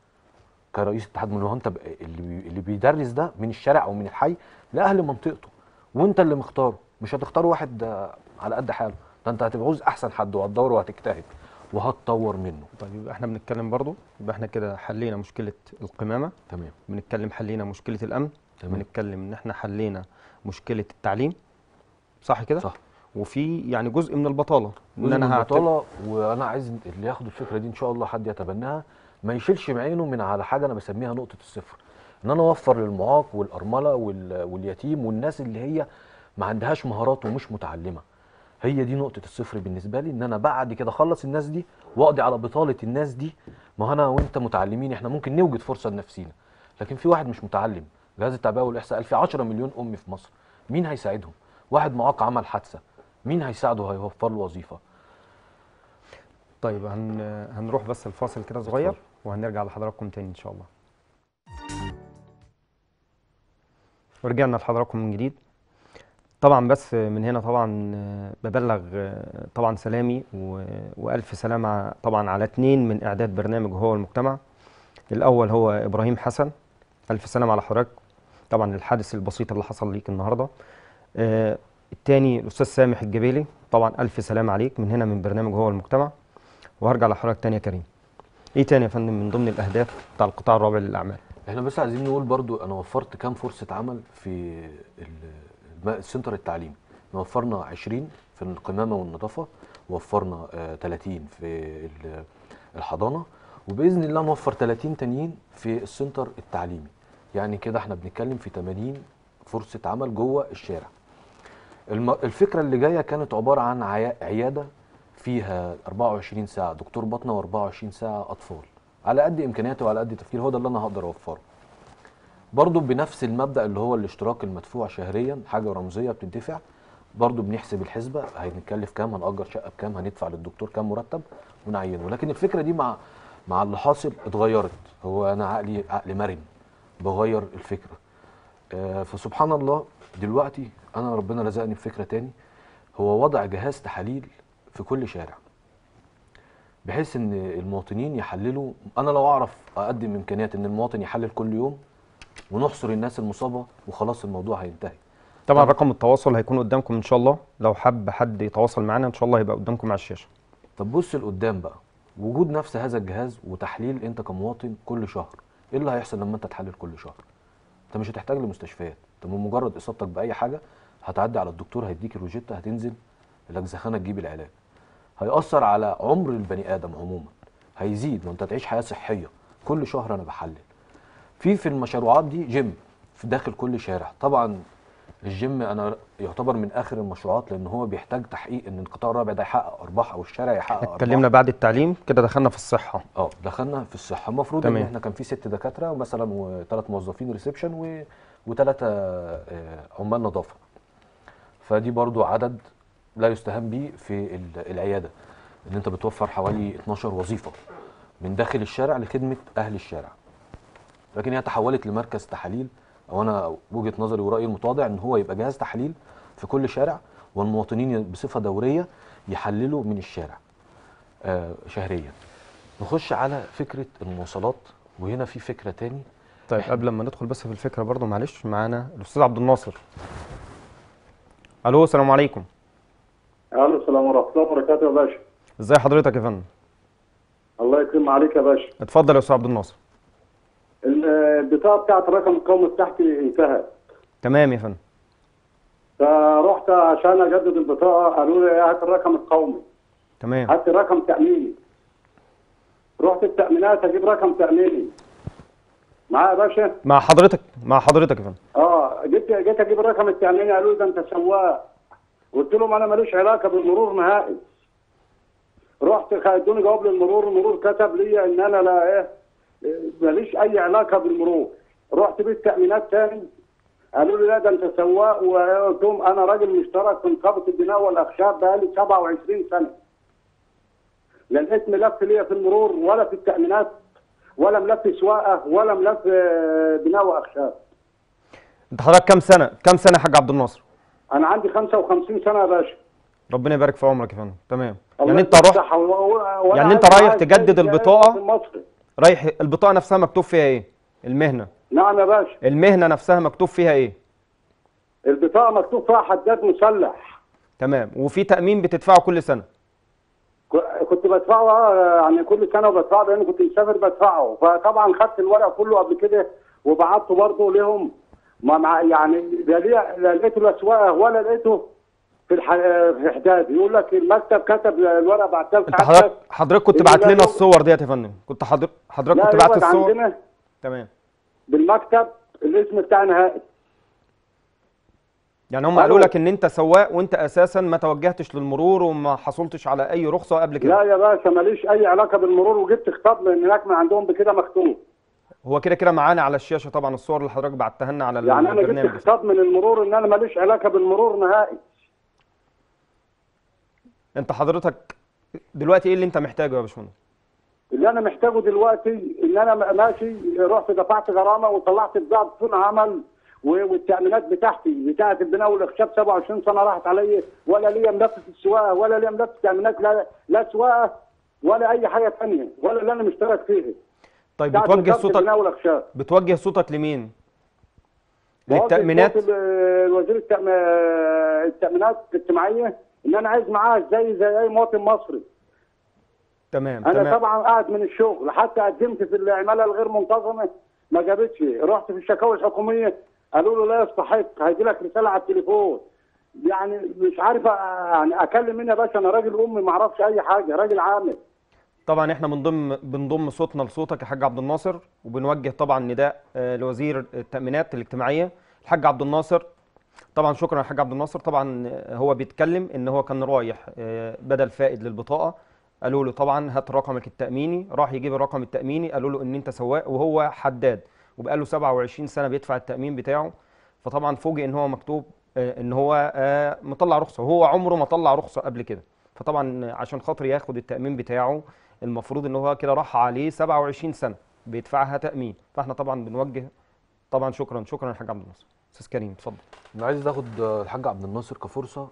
كرئيس اتحاد من هو انت ب- اللي بي- اللي بيدرس ده من الشارع او من الحي لاهل منطقته وانت اللي مختاره مش هتختار واحد آه، على قد حاله ده انت هتبقى عاوز احسن حد وهتدور وهتجتهد وهتطور منه طيب يبقى احنا بنتكلم برضو يبقى احنا كده حلينا مشكله القمامه تمام بنتكلم حلينا مشكله الامن تمام. بنتكلم ان احنا حلينا مشكله التعليم صح كده صح وفي يعني جزء من البطاله ان جزء من انا هعتبر البطاله وانا عايز اللي ياخد الفكره دي ان شاء الله حد يتبناها ما يشيلش عينه من على حاجه انا بسميها نقطه الصفر ان انا اوفر للمعاق والارمله وال- واليتيم والناس اللي هي ما عندهاش مهارات ومش متعلمه هي دي نقطه الصفر بالنسبه لي ان انا بعد كده اخلص الناس دي واقضي على بطاله الناس دي ما هو انا وانت متعلمين احنا ممكن نوجد فرصه لنفسينا لكن في واحد مش متعلم جهاز التعبئه والاحصاء قال في 10 مليون ام في مصر مين هيساعدهم واحد معاق عمل حادثه مين هيساعده هيوفر له وظيفه طيب هن... هنروح بس الفاصل كده صغير اتفضل. وهنرجع لحضراتكم تاني ان شاء الله ورجعنا لحضراتكم من جديد طبعا بس من هنا طبعا آه، ببلغ آه، طبعا سلامي و... والف سلامه طبعا على اتنين من اعداد برنامج هو المجتمع الاول هو ابراهيم حسن الف سلامه على حضرتك طبعا الحادث البسيط اللي حصل ليك النهارده آه، التاني الاستاذ سامح الجبيلي طبعا الف سلامه عليك من هنا من برنامج هو المجتمع وهرجع لحضرتك تاني يا كريم ايه تاني يا فندم من ضمن الاهداف بتاع القطاع الرابع للاعمال احنا بس عايزين نقول برضو انا وفرت كام فرصه عمل في ال- الم- السنتر التعليمي إحنا وفرنا 20 في القمامه والنظافه وفرنا آه 30 في ال- الحضانه وباذن الله نوفر 30 تانيين في السنتر التعليمي يعني كده احنا بنتكلم في 80 فرصه عمل جوه الشارع الم... الفكره اللي جايه كانت عباره عن عيا... عياده فيها 24 ساعه دكتور باطنه و24 ساعه اطفال على قد امكانياتي وعلى قد تفكيري هو ده اللي انا هقدر اوفره برضو بنفس المبدا اللي هو الاشتراك المدفوع شهريا حاجه رمزيه بتدفع برضو بنحسب الحسبه هنتكلف كام هنأجر شقه بكام هندفع للدكتور كام مرتب ونعينه لكن الفكره دي مع مع اللي حاصل اتغيرت هو انا عقلي عقل مرن بغير الفكره آه، فسبحان الله دلوقتي انا ربنا رزقني بفكره تاني هو وضع جهاز تحاليل في كل شارع بحيث ان المواطنين يحللوا انا لو اعرف اقدم امكانيات ان المواطن يحلل كل يوم ونحصر الناس المصابه وخلاص الموضوع هينتهي طبعا طبعا. رقم التواصل هيكون قدامكم ان شاء الله لو حب حد يتواصل معانا ان شاء الله هيبقى قدامكم على الشاشه طب بص لقدام بقى وجود نفس هذا الجهاز وتحليل انت كمواطن كل شهر ايه اللي هيحصل لما انت تحلل كل شهر انت مش هتحتاج لمستشفيات انت بمجرد اصابتك باي حاجه هتعدي على الدكتور هيديك الروجيتا هتنزل الاجزخانه تجيب العلاج هيأثر على عمر البني ادم عموما هيزيد وانت تعيش حياه صحيه كل شهر انا بحلل في في المشروعات دي جيم في داخل كل شارع طبعا الجيم انا يعتبر من اخر المشروعات لان هو بيحتاج تحقيق ان القطاع الرابع ده يحقق ارباح او الشارع يحقق ارباح اتكلمنا بعد التعليم كده دخلنا في الصحه اه دخلنا في الصحه المفروض ان تمام. احنا كان في ست دكاتره مثلا وثلاث موظفين ريسبشن و... وثلاثه عمال نظافه فدي برضو عدد لا يستهان به في ال- العياده ان انت بتوفر حوالي 12 وظيفه من داخل الشارع لخدمه اهل الشارع لكن هي تحولت لمركز تحاليل او انا وجهه نظري ورايي المتواضع ان هو يبقى جهاز تحاليل في كل شارع والمواطنين بصفه دوريه يحللوا من الشارع آه شهريا نخش على فكره المواصلات وهنا في فكره تاني طيب قبل ما ندخل بس في الفكره برضو معلش معانا الاستاذ عبد الناصر الو السلام عليكم الو السلام ورحمه الله وبركاته يا باشا ازي حضرتك يا فندم الله يكرم عليك يا باشا اتفضل يا استاذ عبد الناصر ال- البطاقه بتاعت الرقم القومي بتاعتي انتهت تمام يا فندم فرحت عشان اجدد البطاقه قالوا لي هات الرقم القومي تمام هات رقم تاميني رحت التامينات اجيب رقم تاميني معايا يا باشا مع حضرتك مع حضرتك يا فندم اه جيت جيت اجيب الرقم التاميني قالوا لي ده انت سواق قلت لهم انا ماليش علاقه بالمرور نهائي رحت خ- ادوني جواب للمرور المرور كتب لي ان انا لا ايه إيه، ماليش اي علاقه بالمرور رحت بيت تامينات تاني قالوا لي لا ده انت سواق وقلت لهم انا راجل مشترك في نقابه البناء والاخشاب بقالي 27 سنه لا لقيت ملف ليا في المرور ولا في التامينات ولا ملف سواقه ولا ملف آه، بناء واخشاب انت حضرتك كام سنه كام سنه يا حاج عبد الناصر انا عندي 55 سنه يا باشا ربنا يبارك في عمرك يا فندم تمام الله يعني انت يديك رحت الصحة و- و- وأنا يعني انت عايز رايح معاك تجدد زي- زي البطاقة؟ المصري. رايح البطاقه نفسها مكتوب فيها ايه المهنه نعم يا باشا المهنه نفسها مكتوب فيها ايه البطاقه مكتوب فيها حداد مسلح تمام وفي تامين بتدفعه كل سنه ك- كنت بدفعه آه، يعني كل سنه وبدفعه لان كنت مسافر بدفعه فطبعا خدت الورق كله قبل كده وبعته برضه لهم ما مع يعني لا ليه- لا لقيته لا سواقه ولا لقيته في الح... في حداد يقول لك المكتب كتب الورقه بعتها انت حضرتك حضرتك كنت إن بعت لا لنا يوجد- الصور ديت يا فندم كنت حضرتك حضرتك لا كنت بعت يوجد الصور عندنا تمام بالمكتب الاسم بتاع نهائي يعني هم قالوا ألو. لك ان انت سواق وانت اساسا ما توجهتش للمرور وما حصلتش على اي رخصه قبل لا كده يا باشا ماليش اي علاقه بالمرور وجبت خطاب من هناك من عندهم بكده مكتوب هو كده كده معانا على الشاشه طبعا الصور اللي حضرتك بعتها لنا على يعني انا جبت البرنامج خطاب من المرور ان انا ماليش علاقه بالمرور نهائي انت حضرتك دلوقتي ايه اللي انت محتاجه يا باشمهندس اللي انا محتاجه دلوقتي ان انا م- ماشي رحت دفعت غرامه وطلعت بضاعه بدون عمل و- والتامينات بتاعتي بتاعه البناء والاخشاب 27 سنه راحت عليا ولا ليا ملف في السواقه ولا ليا ملف في التامينات لا لا سواقه ولا اي حاجه ثانيه ولا اللي انا مشترك فيه طيب بتاعت بتوجه وزارة صوتك البناء والاخشاب بتوجه صوتك لمين بوجه للتامينات صوت ال- الوزير التأم- التامينات الاجتماعيه ان انا عايز معاه زي زي اي مواطن مصري تمام انا تمام طبعا قاعد من الشغل حتى قدمت في العماله الغير منتظمه ما جابتش رحت في الشكاوى الحكوميه قالوا له لا يستحق هيجي لك رساله على التليفون يعني مش عارف أ- يعني اكلم مين يا باشا انا راجل امي ما اعرفش اي حاجه راجل عامل طبعا احنا بنضم بنضم صوتنا لصوتك يا حاج عبد الناصر وبنوجه طبعا نداء آه، لوزير التامينات الاجتماعيه الحاج عبد الناصر طبعا شكرا يا حاج عبد الناصر طبعا آه، هو بيتكلم ان هو كان رايح آه، بدل فائد للبطاقه قالوا له طبعا هات رقمك التاميني راح يجيب الرقم التاميني قالوا له ان انت سواق وهو حداد وبقاله 27 سنه بيدفع التامين بتاعه فطبعا فوجئ ان هو مكتوب آه، ان هو آه، مطلع رخصه وهو عمره ما طلع رخصه قبل كده فطبعا عشان خاطر ياخد التامين بتاعه المفروض ان هو كده راح عليه 27 سنه بيدفعها تامين فاحنا طبعا بنوجه طبعا شكرا شكرا يا حاج عبد الناصر استاذ كريم اتفضل انا عايز اخد الحاج عبد الناصر كفرصه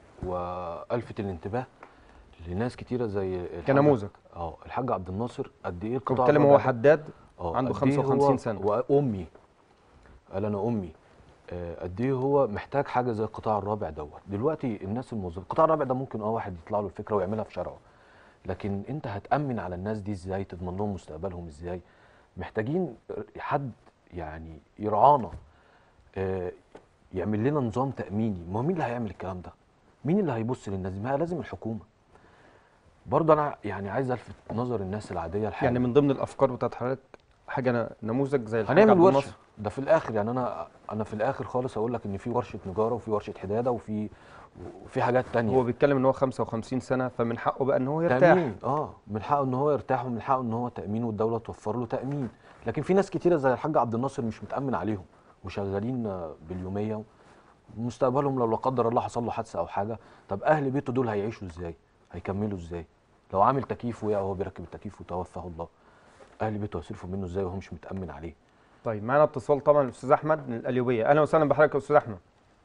والفت الانتباه لناس كتيره زي الحاج- كنموذج. اه الحاج عبد الناصر قد ايه كنت القطاع بتكلم هو الرابع ده؟ حداد اه عنده قد إيه 55 هو سنه وامي قال انا امي آه، قد ايه هو محتاج حاجه زي القطاع الرابع دوت دلوقتي الناس الموظفه القطاع الرابع ده ممكن اه واحد يطلع له الفكره ويعملها في شرعه لكن انت هتامن على الناس دي ازاي تضمن لهم مستقبلهم ازاي محتاجين حد يعني يرعانا آه، يعمل لنا نظام تاميني ما هو مين اللي هيعمل الكلام ده مين اللي هيبص للناس دي ما هي لازم الحكومه برضه انا يعني عايز الفت نظر الناس العاديه لحاجه يعني من ضمن الافكار بتاعت حضرتك حاجه ن- نموذج زي الحاج هنعمل عبد ورشه الناصر ده في الاخر يعني انا انا في الاخر خالص اقول لك ان في ورشه نجاره وفي ورشه حداده وفي وفي حاجات تانية هو بيتكلم ان هو 55 سنه فمن حقه بقى ان هو يرتاح تأمين اه من حقه ان هو يرتاح ومن حقه ان هو تأمين والدولة توفر له تأمين لكن في ناس كتيرة زي الحاج عبد الناصر مش متأمن عليهم وشغالين آه، باليومية ومستقبلهم لو لا قدر الله حصل له حادثة او حاجة طب اهل بيته دول هيعيشوا ازاي هيكملوا ازاي لو عامل تكييف وقع وهو بيركب التكييف وتوفاه الله اهل بيته هيصرفوا منه ازاي وهو مش متأمن عليه طيب معانا اتصال طبعا الاستاذ احمد من القليوبيه اهلا وسهلا بحضرتك يا استاذ احمد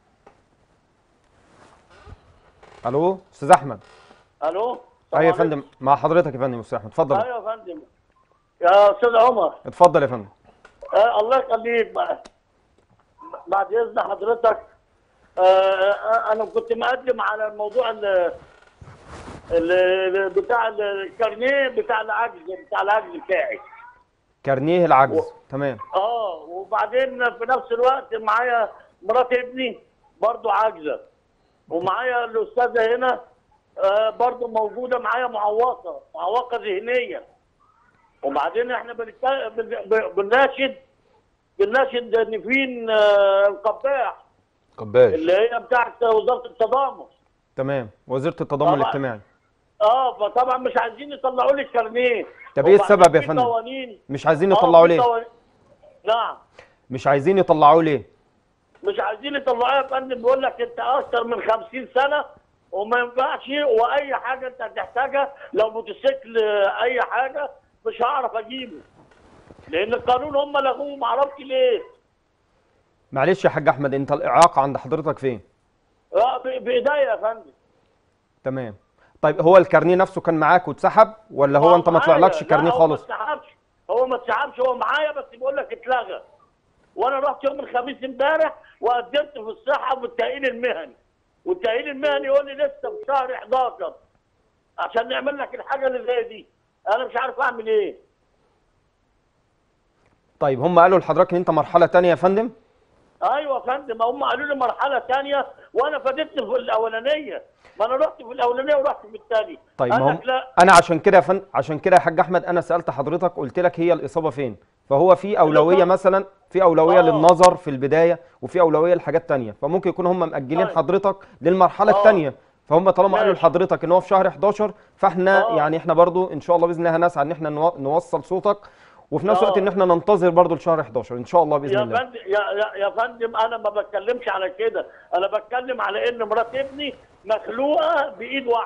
الو استاذ احمد الو ايوه يا فندم مع حضرتك يا فندم يا استاذ احمد اتفضل ايوه يا فندم يا استاذ عمر اتفضل يا فندم آه الله يخليك بقى بعد اذن حضرتك آه آه انا كنت مقدم على الموضوع ال ال- بتاع الكارنيه بتاع العجز بتاع العجز بتاعي كارنيه العجز تمام اه وبعدين في نفس الوقت معايا مرات ابني برضو عاجزه ومعايا الاستاذه هنا آه برضو موجوده معايا معوقه معوقه ذهنيه وبعدين احنا بنت- بن- ب- بنناشد بنناشد نفين آه، القباح كباش اللي هي بتاعت وزاره التضامن تمام وزيره التضامن طبعا. الاجتماعي اه فطبعا مش عايزين يطلعوا لي الكارنيه طب ايه وبعدين السبب يا في فندم؟ قوانين مش عايزين آه، يطلعوا في ليه قوانين- نعم مش عايزين يطلعوه ليه مش عايزين يطلعوها يا فندم بيقول لك انت اكثر من 50 سنه وما ينفعش واي حاجه انت هتحتاجها لو موتوسيكل آه، اي حاجه مش هعرف اجيبه لان القانون هم لغوه ما اعرفش ليه معلش يا حاج احمد انت الاعاقه عند حضرتك فين اه ب- بايديا يا فندم تمام طيب هو الكارنيه نفسه كان معاك واتسحب ولا هو آه، انت ما معايا. طلعلكش لا، كارنيه هو خالص ما اتسحبش هو ما اتسحبش هو معايا بس بيقول لك اتلغى وانا رحت يوم الخميس امبارح وقدمت في الصحه والتاهيل المهني والتاهيل المهني يقول لي لسه في شهر 11 عشان نعمل لك الحاجه اللي زي دي انا مش عارف اعمل ايه طيب هم قالوا لحضرتك ان انت مرحله تانية يا فندم ايوه يا فندم هم قالوا لي مرحله ثانيه وانا فادتني في الاولانيه ما انا رحت في الاولانيه ورحت في الثانيه طيب قال ما هم لك لا انا عشان كده يا فندم عشان كده يا حاج احمد انا سالت حضرتك قلت لك هي الاصابه فين فهو في اولويه الإصابة- مثلا في اولويه آه. للنظر في البدايه وفي اولويه لحاجات تانية فممكن يكون هم مأجلين طيب. حضرتك للمرحله آه. الثانيه فهم طالما قالوا ماشي. لحضرتك ان هو في شهر 11 فاحنا آه. يعني احنا برضو ان شاء الله باذن الله هنسعى ان احنا نو- نوصل صوتك وفي نفس الوقت آه. ان احنا ننتظر برضو لشهر 11 ان شاء الله باذن يا الله فندم يا, يا, يا فندم انا ما بتكلمش على كده انا بتكلم على ان مرات ابني مخلوقه بايد واحده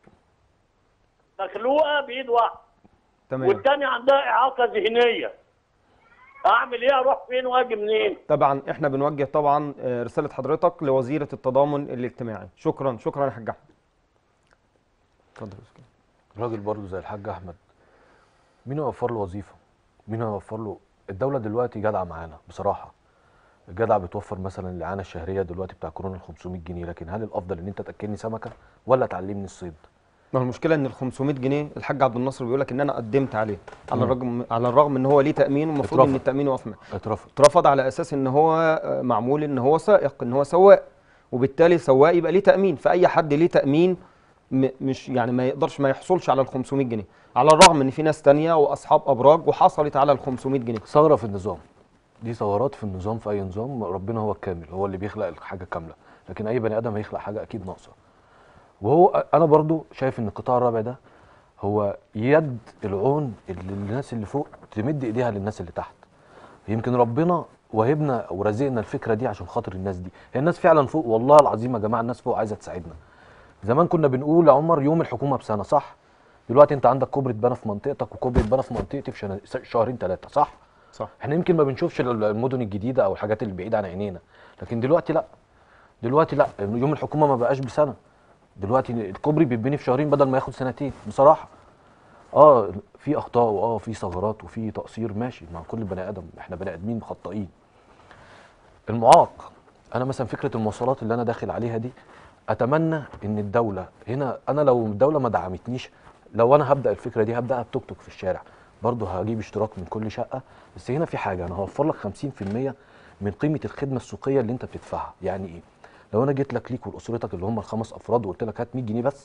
مخلوقه بايد واحده تمام والتانية عندها اعاقه ذهنيه اعمل ايه اروح فين واجي منين طبعا احنا بنوجه طبعا آه، رساله حضرتك لوزيره التضامن الاجتماعي شكرا شكرا يا حاج احمد اتفضل يا أستاذ. راجل برضه زي الحاج احمد مين هيوفر له وظيفه مين هيوفر له الدوله دلوقتي جدعه معانا بصراحه الجدعه بتوفر مثلا الاعانه الشهريه دلوقتي بتاع كورونا ال 500 جنيه لكن هل الافضل ان انت تاكلني سمكه ولا تعلمني الصيد ما هو المشكله ان ال 500 جنيه الحاج عبد الناصر بيقول لك ان انا قدمت عليه على الرغم على الرغم ان هو ليه تامين والمفروض ان اترفض. التامين يقف معاه اترفض اترفض على اساس ان هو آه، معمول ان هو سائق ان هو سواق وبالتالي سواق يبقى ليه تامين فاي حد ليه تامين م- مش يعني ما يقدرش ما يحصلش على ال 500 جنيه على الرغم ان في ناس تانية واصحاب ابراج وحصلت على ال 500 جنيه ثغره في النظام دي ثغرات في النظام في اي نظام ربنا هو الكامل هو اللي بيخلق الحاجه كامله لكن اي بني ادم هيخلق حاجه اكيد ناقصه وهو انا برضو شايف ان القطاع الرابع ده هو يد العون اللي الناس اللي فوق تمد ايديها للناس اللي تحت يمكن ربنا وهبنا ورزقنا الفكره دي عشان خاطر الناس دي هي الناس فعلا فوق والله العظيم يا جماعه الناس فوق عايزه تساعدنا زمان كنا بنقول يا عمر يوم الحكومه بسنه صح دلوقتي انت عندك كوبري اتبنى في منطقتك وكوبري اتبنى في منطقتي في شنا- شهرين ثلاثه صح صح احنا يمكن ما بنشوفش ال- المدن الجديده او الحاجات اللي بعيده عن عينينا لكن دلوقتي لا دلوقتي لا يوم الحكومه ما بقاش بسنه دلوقتي الكوبري بيتبني في شهرين بدل ما ياخد سنتين بصراحه اه في اخطاء واه في ثغرات وفي تقصير ماشي مع كل بني ادم احنا بني ادمين خطائين المعاق انا مثلا فكره المواصلات اللي انا داخل عليها دي اتمنى ان الدوله هنا انا لو الدوله ما دعمتنيش لو انا هبدا الفكره دي هبداها بتوك توك في الشارع برضه هجيب اشتراك من كل شقه بس هنا في حاجه انا هوفر لك 50% من قيمه الخدمه السوقيه اللي انت بتدفعها يعني ايه لو انا جيت لك ليك ولاسرتك اللي هم الخمس افراد وقلت لك هات 100 جنيه بس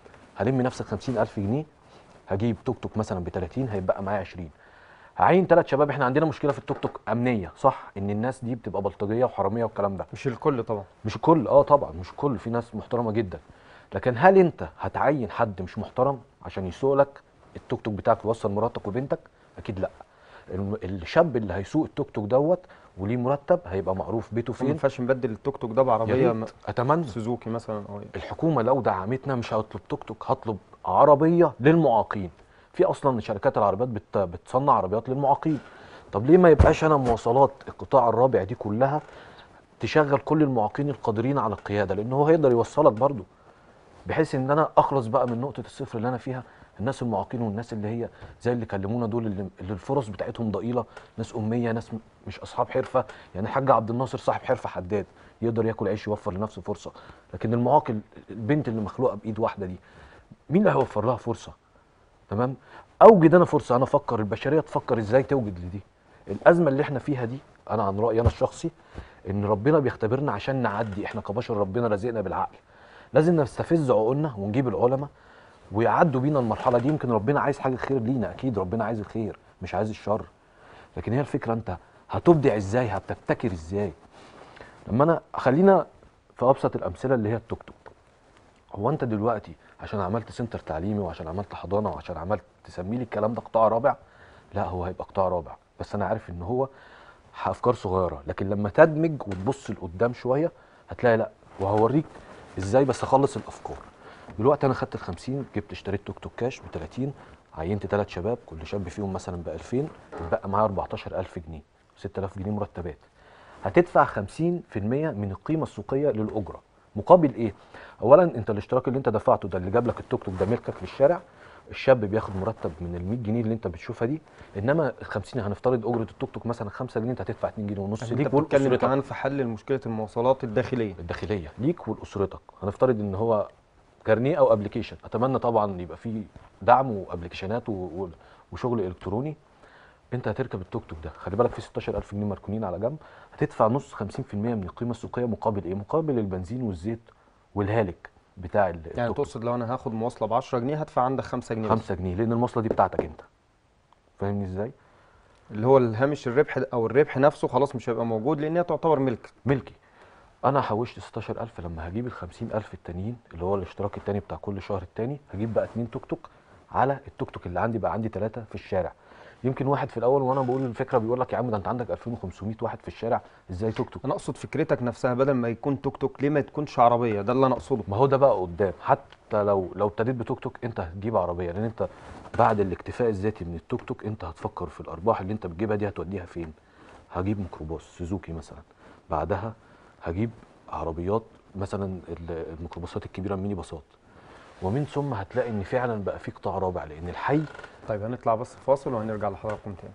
هلم نفسك 50000 جنيه هجيب توك توك مثلا ب 30 هيبقى معايا 20 هعين ثلاث شباب احنا عندنا مشكله في التوك توك امنيه صح ان الناس دي بتبقى بلطجيه وحراميه والكلام ده مش الكل طبعا مش الكل اه طبعا مش الكل في ناس محترمه جدا لكن هل انت هتعين حد مش محترم عشان يسوق لك التوك توك بتاعك يوصل مراتك وبنتك اكيد لا الم- الشاب اللي هيسوق التوك توك دوت وليه مرتب هيبقى معروف بيته ما فين ينفعش نبدل التوك توك ده يا بعربيه م- ريت اتمنى سوزوكي مثلا او الحكومه لو دعمتنا مش هطلب توك توك هطلب عربيه للمعاقين في اصلا شركات العربيات بت بتصنع عربيات للمعاقين طب ليه ما يبقاش انا مواصلات القطاع الرابع دي كلها تشغل كل المعاقين القادرين على القياده لان هو هيقدر يوصلك برضو بحيث ان انا اخلص بقى من نقطه الصفر اللي انا فيها الناس المعاقين والناس اللي هي زي اللي كلمونا دول اللي, اللي الفرص بتاعتهم ضئيله ناس اميه ناس م- مش اصحاب حرفه يعني الحاج عبد الناصر صاحب حرفه حداد يقدر ياكل عيش يوفر لنفسه فرصه لكن المعاق ال- البنت اللي مخلوقه بايد واحده دي مين اللي هيوفر لها فرصه تمام اوجد انا فرصه انا افكر البشريه تفكر ازاي توجد لدي الازمه اللي احنا فيها دي انا عن رايي انا الشخصي ان ربنا بيختبرنا عشان نعدي احنا كبشر ربنا رزقنا بالعقل لازم نستفز عقولنا ونجيب العلماء ويعدوا بينا المرحله دي يمكن ربنا عايز حاجه خير لينا اكيد ربنا عايز الخير مش عايز الشر لكن هي الفكره انت هتبدع ازاي هتبتكر ازاي لما انا خلينا في ابسط الامثله اللي هي التوك توك هو انت دلوقتي عشان عملت سنتر تعليمي وعشان عملت حضانه وعشان عملت تسمي لي الكلام ده قطاع رابع لا هو هيبقى قطاع رابع بس انا عارف ان هو افكار صغيره لكن لما تدمج وتبص لقدام شويه هتلاقي لا وهوريك ازاي بس اخلص الافكار دلوقتي انا خدت ال 50 جبت اشتريت توك توك كاش ب 30 عينت ثلاث شباب كل شاب فيهم مثلا ب 2000 اتبقى معايا 14000 جنيه 6000 جنيه مرتبات هتدفع 50% من القيمه السوقيه للاجره مقابل ايه اولا انت الاشتراك اللي انت دفعته ده اللي جاب لك التوك توك ده ملكك في الشارع الشاب بياخد مرتب من ال 100 جنيه اللي انت بتشوفها دي انما ال 50 هنفترض اجره التوك توك مثلا 5 جنيه انت هتدفع 2 جنيه ونص ليك ليك بتتكلم ولاسرتك كمان في حل مشكله المواصلات الداخليه الداخليه ليك ولاسرتك هنفترض ان هو كارنيه او ابلكيشن اتمنى طبعا يبقى فيه دعم وابلكيشنات و- و- وشغل الكتروني انت هتركب التوك توك ده خلي بالك في 16000 جنيه مركونين على جنب هتدفع نص 50% من القيمه السوقيه مقابل ايه مقابل البنزين والزيت والهالك بتاع ال- يعني التوك توك تقصد لو انا هاخد مواصله ب 10 جنيه هدفع عندك 5 جنيه بس. 5 جنيه لان المواصله دي بتاعتك انت فاهمني ازاي اللي هو الهامش الربح ده- او الربح نفسه خلاص مش هيبقى موجود لان هي تعتبر ملك ملكي انا حوشت 16000 لما هجيب ال 50000 التانيين اللي هو الاشتراك التاني بتاع كل شهر التاني هجيب بقى اتنين توك توك على التوك توك اللي عندي بقى عندي ثلاثه في الشارع يمكن واحد في الاول وانا بقول الفكره بيقول لك يا عم ده انت عندك 2500 واحد في الشارع ازاي توك توك انا اقصد فكرتك نفسها بدل ما يكون توك توك ليه ما تكونش عربيه ده اللي انا اقصده ما هو ده بقى قدام حتى لو لو ابتديت بتوك توك انت هتجيب عربيه لان انت بعد الاكتفاء الذاتي من التوك توك انت هتفكر في الارباح اللي انت بتجيبها دي هتوديها فين هجيب ميكروباص سوزوكي مثلا بعدها هجيب عربيات مثلا ال- الميكروباصات الكبيره الميني باصات ومن ثم هتلاقي ان فعلا بقى في قطاع رابع لان الحي طيب هنطلع بس فاصل وهنرجع لحضراتكم تاني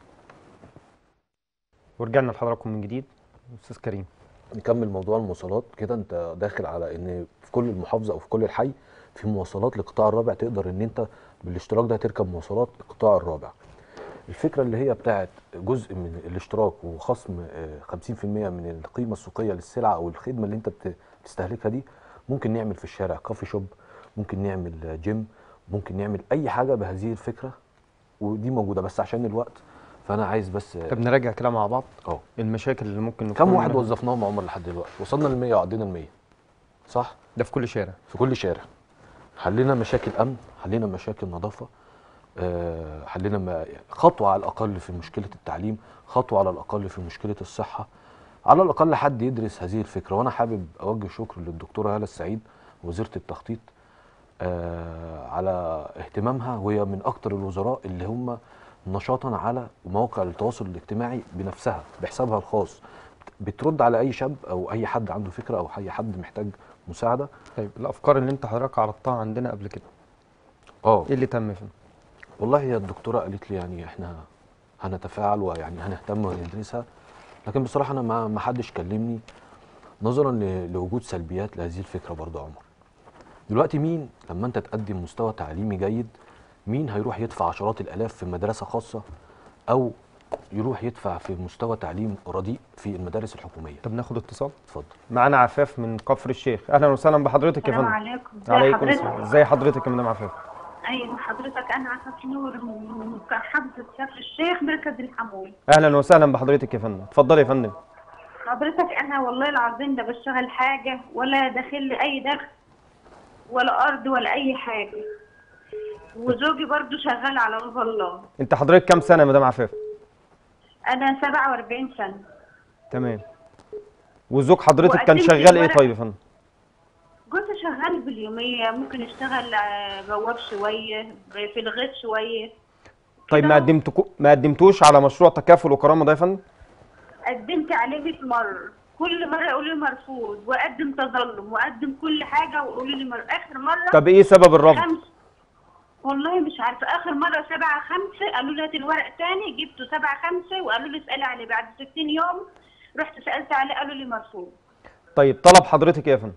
ورجعنا لحضراتكم من جديد استاذ كريم نكمل موضوع المواصلات كده انت داخل على ان في كل المحافظه او في كل الحي في مواصلات للقطاع الرابع تقدر ان انت بالاشتراك ده تركب مواصلات القطاع الرابع الفكره اللي هي بتاعت جزء من الاشتراك وخصم آه، 50% من القيمه السوقيه للسلعه او الخدمه اللي انت بت- بتستهلكها دي ممكن نعمل في الشارع كافي شوب ممكن نعمل آه، جيم ممكن نعمل اي حاجه بهذه الفكره ودي موجوده بس عشان الوقت فانا عايز بس طب نراجع كده مع بعض اه المشاكل اللي ممكن كم نكون واحد منها. وظفناهم يا عمر لحد دلوقتي وصلنا لل 100 وعدينا ال 100 صح ده في كل شارع في كل شارع حلينا مشاكل امن حلينا مشاكل نظافه آه، حلينا ما يعني خطوه على الاقل في مشكله التعليم خطوه على الاقل في مشكله الصحه على الاقل حد يدرس هذه الفكره وانا حابب اوجه شكر للدكتوره هاله السعيد وزيره التخطيط آه، على اهتمامها وهي من اكتر الوزراء اللي هم نشاطا على مواقع التواصل الاجتماعي بنفسها بحسابها الخاص بترد على اي شاب او اي حد عنده فكره او اي حد محتاج مساعده طيب الافكار اللي انت حضرتك عرضتها عندنا قبل كده اه ايه اللي تم فيه والله هي الدكتوره قالت لي يعني احنا هنتفاعل ويعني هنهتم وندرسها لكن بصراحه انا ما ما حدش كلمني نظرا ل- لوجود سلبيات لهذه الفكره برضه يا عمر دلوقتي مين لما انت تقدم مستوى تعليمي جيد مين هيروح يدفع عشرات الالاف في مدرسه خاصه او يروح يدفع في مستوى تعليم رديء في المدارس الحكوميه طب ناخد اتصال اتفضل معانا عفاف من كفر الشيخ اهلا وسهلا بحضرتك يا السلام فندم عليكم ازي عليكم حضرتك السلام ازي حضرتك يا مدام عفاف ايوه حضرتك انا عفاف نور من محافظه كفر الشيخ مركز الحمول اهلا وسهلا بحضرتك يا فندم اتفضلي يا فندم حضرتك انا والله العظيم ده بشتغل حاجه ولا داخل لي اي دخل ولا ارض ولا اي حاجه وزوجي برضو شغال على باب الله انت حضرتك كام سنه يا مدام عفاف انا 47 سنه تمام وزوج حضرتك كان وقدمت شغال ايه الورق. طيب يا فندم جوزي شغال باليوميه ممكن يشتغل آه، بواب شويه في الغيط شويه طيب ما كده. قدمتكو ما قدمتوش على مشروع تكافل وكرامه ده يا فندم قدمت عليه 100 مرة كل مرة يقولوا لي مرفوض وأقدم تظلم وأقدم كل حاجة ويقولوا لي مر... آخر مرة طب ايه سبب الرفض خمس والله مش عارفة آخر مرة سبعة خمسة قالوا لي هات الورق تاني جبته سبعة خمسة وقالوا لي اسألي عليه بعد 60 يوم رحت سألت عليه قالوا لي مرفوض طيب طلب حضرتك ايه يا فندم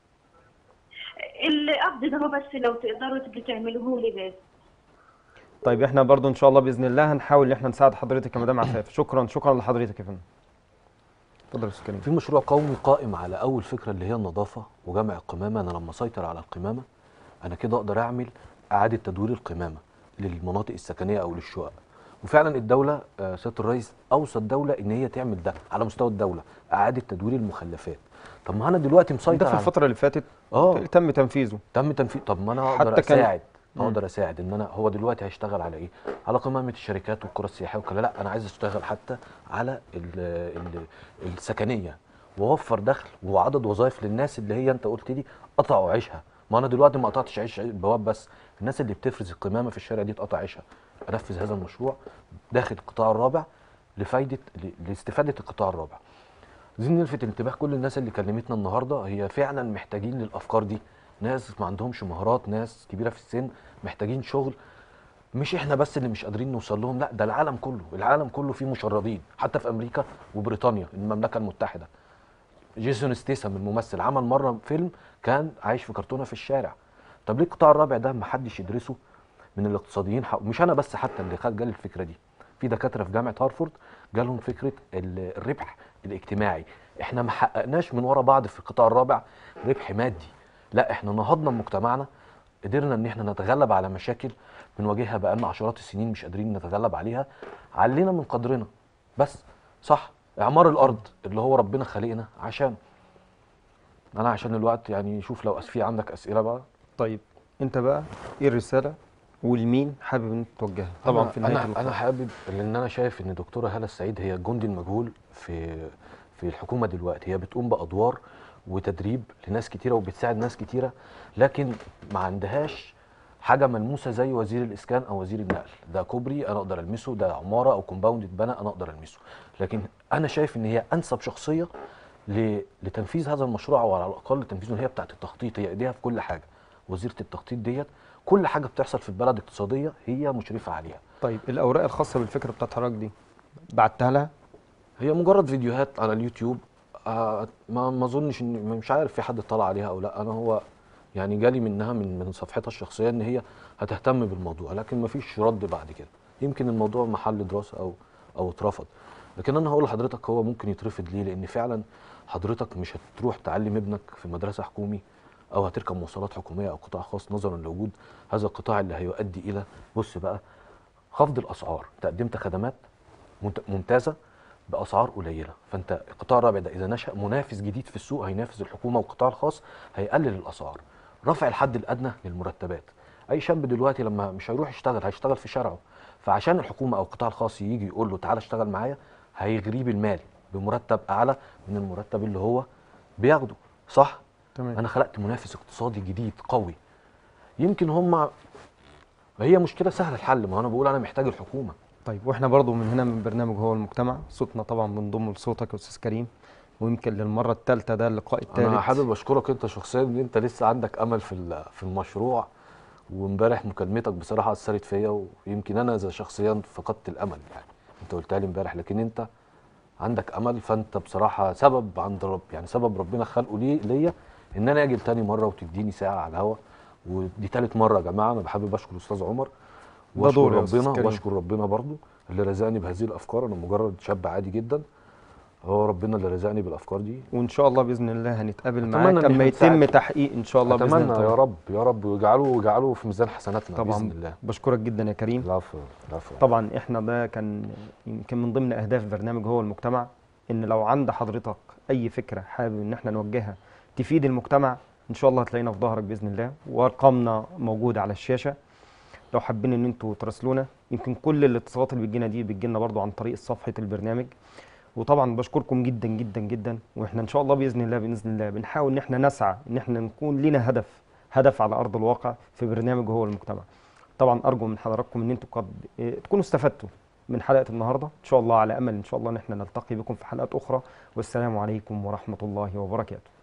القبض ده هو بس لو تقدروا تبقوا تعملوه لي بس طيب احنا برضو ان شاء الله باذن الله هنحاول ان احنا نساعد حضرتك يا مدام عفاف شكرا شكرا لحضرتك يا فندم اتفضل يا استاذ كريم في مشروع قومي قائم على اول فكره اللي هي النظافه وجمع القمامه انا لما اسيطر على القمامه انا كده اقدر اعمل اعاده تدوير القمامه للمناطق السكنيه او للشقق وفعلا الدوله آه، سياده الرئيس اوصى الدوله ان هي تعمل ده على مستوى الدوله اعاده تدوير المخلفات طب ما انا دلوقتي مسيطر ده في على- الفتره اللي فاتت اه تم تنفيذه تم تنفيذ طب ما انا اقدر حتى كان- اساعد مم. اقدر اساعد ان انا هو دلوقتي هيشتغل على ايه على قمامه الشركات والقرى السياحيه وكذا لا انا عايز اشتغل حتى على ال ال السكنيه واوفر دخل وعدد وظائف للناس اللي هي انت قلت لي قطعوا عيشها ما انا دلوقتي ما قطعتش عيش البواب بس الناس اللي بتفرز القمامه في الشارع دي تقطع عيشها انفذ هذا المشروع داخل القطاع الرابع لفايده ل- لاستفاده القطاع الرابع عايزين نلفت انتباه كل الناس اللي كلمتنا النهارده هي فعلا محتاجين للافكار دي ناس ما عندهمش مهارات ناس كبيره في السن محتاجين شغل مش احنا بس اللي مش قادرين نوصل لهم لا ده العالم كله العالم كله فيه مشردين حتى في امريكا وبريطانيا المملكه المتحده جيسون ستيسم الممثل عمل مره فيلم كان عايش في كرتونه في الشارع طب ليه القطاع الرابع ده ما حدش يدرسه من الاقتصاديين حق- مش انا بس حتى اللي خد جالي الفكره دي في دكاتره في جامعه هارفورد جالهم فكره ال- الربح الاجتماعي احنا ما حققناش من ورا بعض في القطاع الرابع ربح مادي لا احنا نهضنا بمجتمعنا قدرنا ان احنا نتغلب على مشاكل بنواجهها بقالنا عشرات السنين مش قادرين نتغلب عليها علينا من قدرنا بس صح اعمار الارض اللي هو ربنا خلقنا عشان انا عشان الوقت يعني شوف لو في عندك اسئله بقى طيب انت بقى ايه الرساله ولمين حابب ان انت توجهها طبعا أنا- في نهايه انا اللقاء. انا حابب لان انا شايف ان دكتوره هاله السعيد هي الجندي المجهول في في الحكومه دلوقتي هي بتقوم بادوار وتدريب لناس كتيره وبتساعد ناس كتيره لكن ما عندهاش حاجه ملموسه زي وزير الاسكان او وزير النقل ده كوبري انا اقدر المسه ده عماره او كومباوند اتبنى انا اقدر المسه لكن انا شايف ان هي انسب شخصيه ل- لتنفيذ هذا المشروع او على الاقل تنفيذه هي بتاعه التخطيط هي ايديها في كل حاجه وزيره التخطيط ديت كل حاجه بتحصل في البلد اقتصاديه هي مشرفه عليها طيب الاوراق الخاصه بالفكره بتاعت حضرتك دي بعتها لها هي مجرد فيديوهات على اليوتيوب آه ما ما اظنش ان مش عارف في حد طلع عليها او لا انا هو يعني جالي منها من من صفحتها الشخصيه ان هي هتهتم بالموضوع لكن ما فيش رد بعد كده يمكن الموضوع محل دراسه او او اترفض لكن انا هقول لحضرتك هو ممكن يترفض ليه لان فعلا حضرتك مش هتروح تعلم ابنك في مدرسه حكومي او هتركب مواصلات حكوميه او قطاع خاص نظرا لوجود هذا القطاع اللي هيؤدي الى بص بقى خفض الاسعار تقدمت خدمات ممت- ممتازه باسعار قليله فانت القطاع الرابع ده اذا نشا منافس جديد في السوق هينافس الحكومه والقطاع الخاص هيقلل الاسعار رفع الحد الادنى للمرتبات اي شاب دلوقتي لما مش هيروح يشتغل هيشتغل في شارعه فعشان الحكومه او القطاع الخاص يجي يقول له تعالى اشتغل معايا هيغريه بالمال بمرتب اعلى من المرتب اللي هو بياخده صح تمام انا خلقت منافس اقتصادي جديد قوي يمكن هم هي مشكله سهله الحل ما انا بقول انا محتاج الحكومه طيب واحنا برضو من هنا من برنامج هو المجتمع صوتنا طبعا بنضم لصوتك يا استاذ كريم ويمكن للمره الثالثه ده اللقاء الثالث انا حابب اشكرك انت شخصيا ان انت لسه عندك امل في ال- في المشروع وامبارح مكالمتك بصراحه اثرت فيا ويمكن انا اذا شخصيا فقدت الامل يعني انت قلتها لي امبارح لكن انت عندك امل فانت بصراحه سبب عند رب يعني سبب ربنا خلقه لي ليا ان انا اجي تاني مره وتديني ساعه على الهوا ودي تالت مره يا جماعه انا بحابب اشكر الاستاذ عمر ده واشكر دور يا أستاذ ربنا كريم. واشكر ربنا برضو اللي رزقني بهذه الافكار انا مجرد شاب عادي جدا هو ربنا اللي رزقني بالافكار دي وان شاء الله باذن الله هنتقابل أتمنى معاك إن لما إحنا يتم نساعد. تحقيق ان شاء الله باذن اتمنى الله يا رب يا رب ويجعله ويجعله في ميزان حسناتنا طبعا باذن الله بشكرك جدا يا كريم العفو العفو طبعا احنا ده كان يمكن من ضمن اهداف برنامج هو المجتمع ان لو عند حضرتك اي فكره حابب ان احنا نوجهها تفيد المجتمع ان شاء الله هتلاقينا في ظهرك باذن الله وارقامنا موجوده على الشاشه لو حابين ان انتوا تراسلونا يمكن كل الاتصالات اللي بتجينا دي بتجينا برضو عن طريق صفحه البرنامج وطبعا بشكركم جدا جدا جدا واحنا ان شاء الله باذن الله باذن الله بنحاول ان احنا نسعى ان احنا نكون لنا هدف هدف على ارض الواقع في برنامج هو المجتمع طبعا ارجو من حضراتكم ان انتم قد إيه، تكونوا استفدتوا من حلقه النهارده ان شاء الله على امل ان شاء الله ان احنا نلتقي بكم في حلقات اخرى والسلام عليكم ورحمه الله وبركاته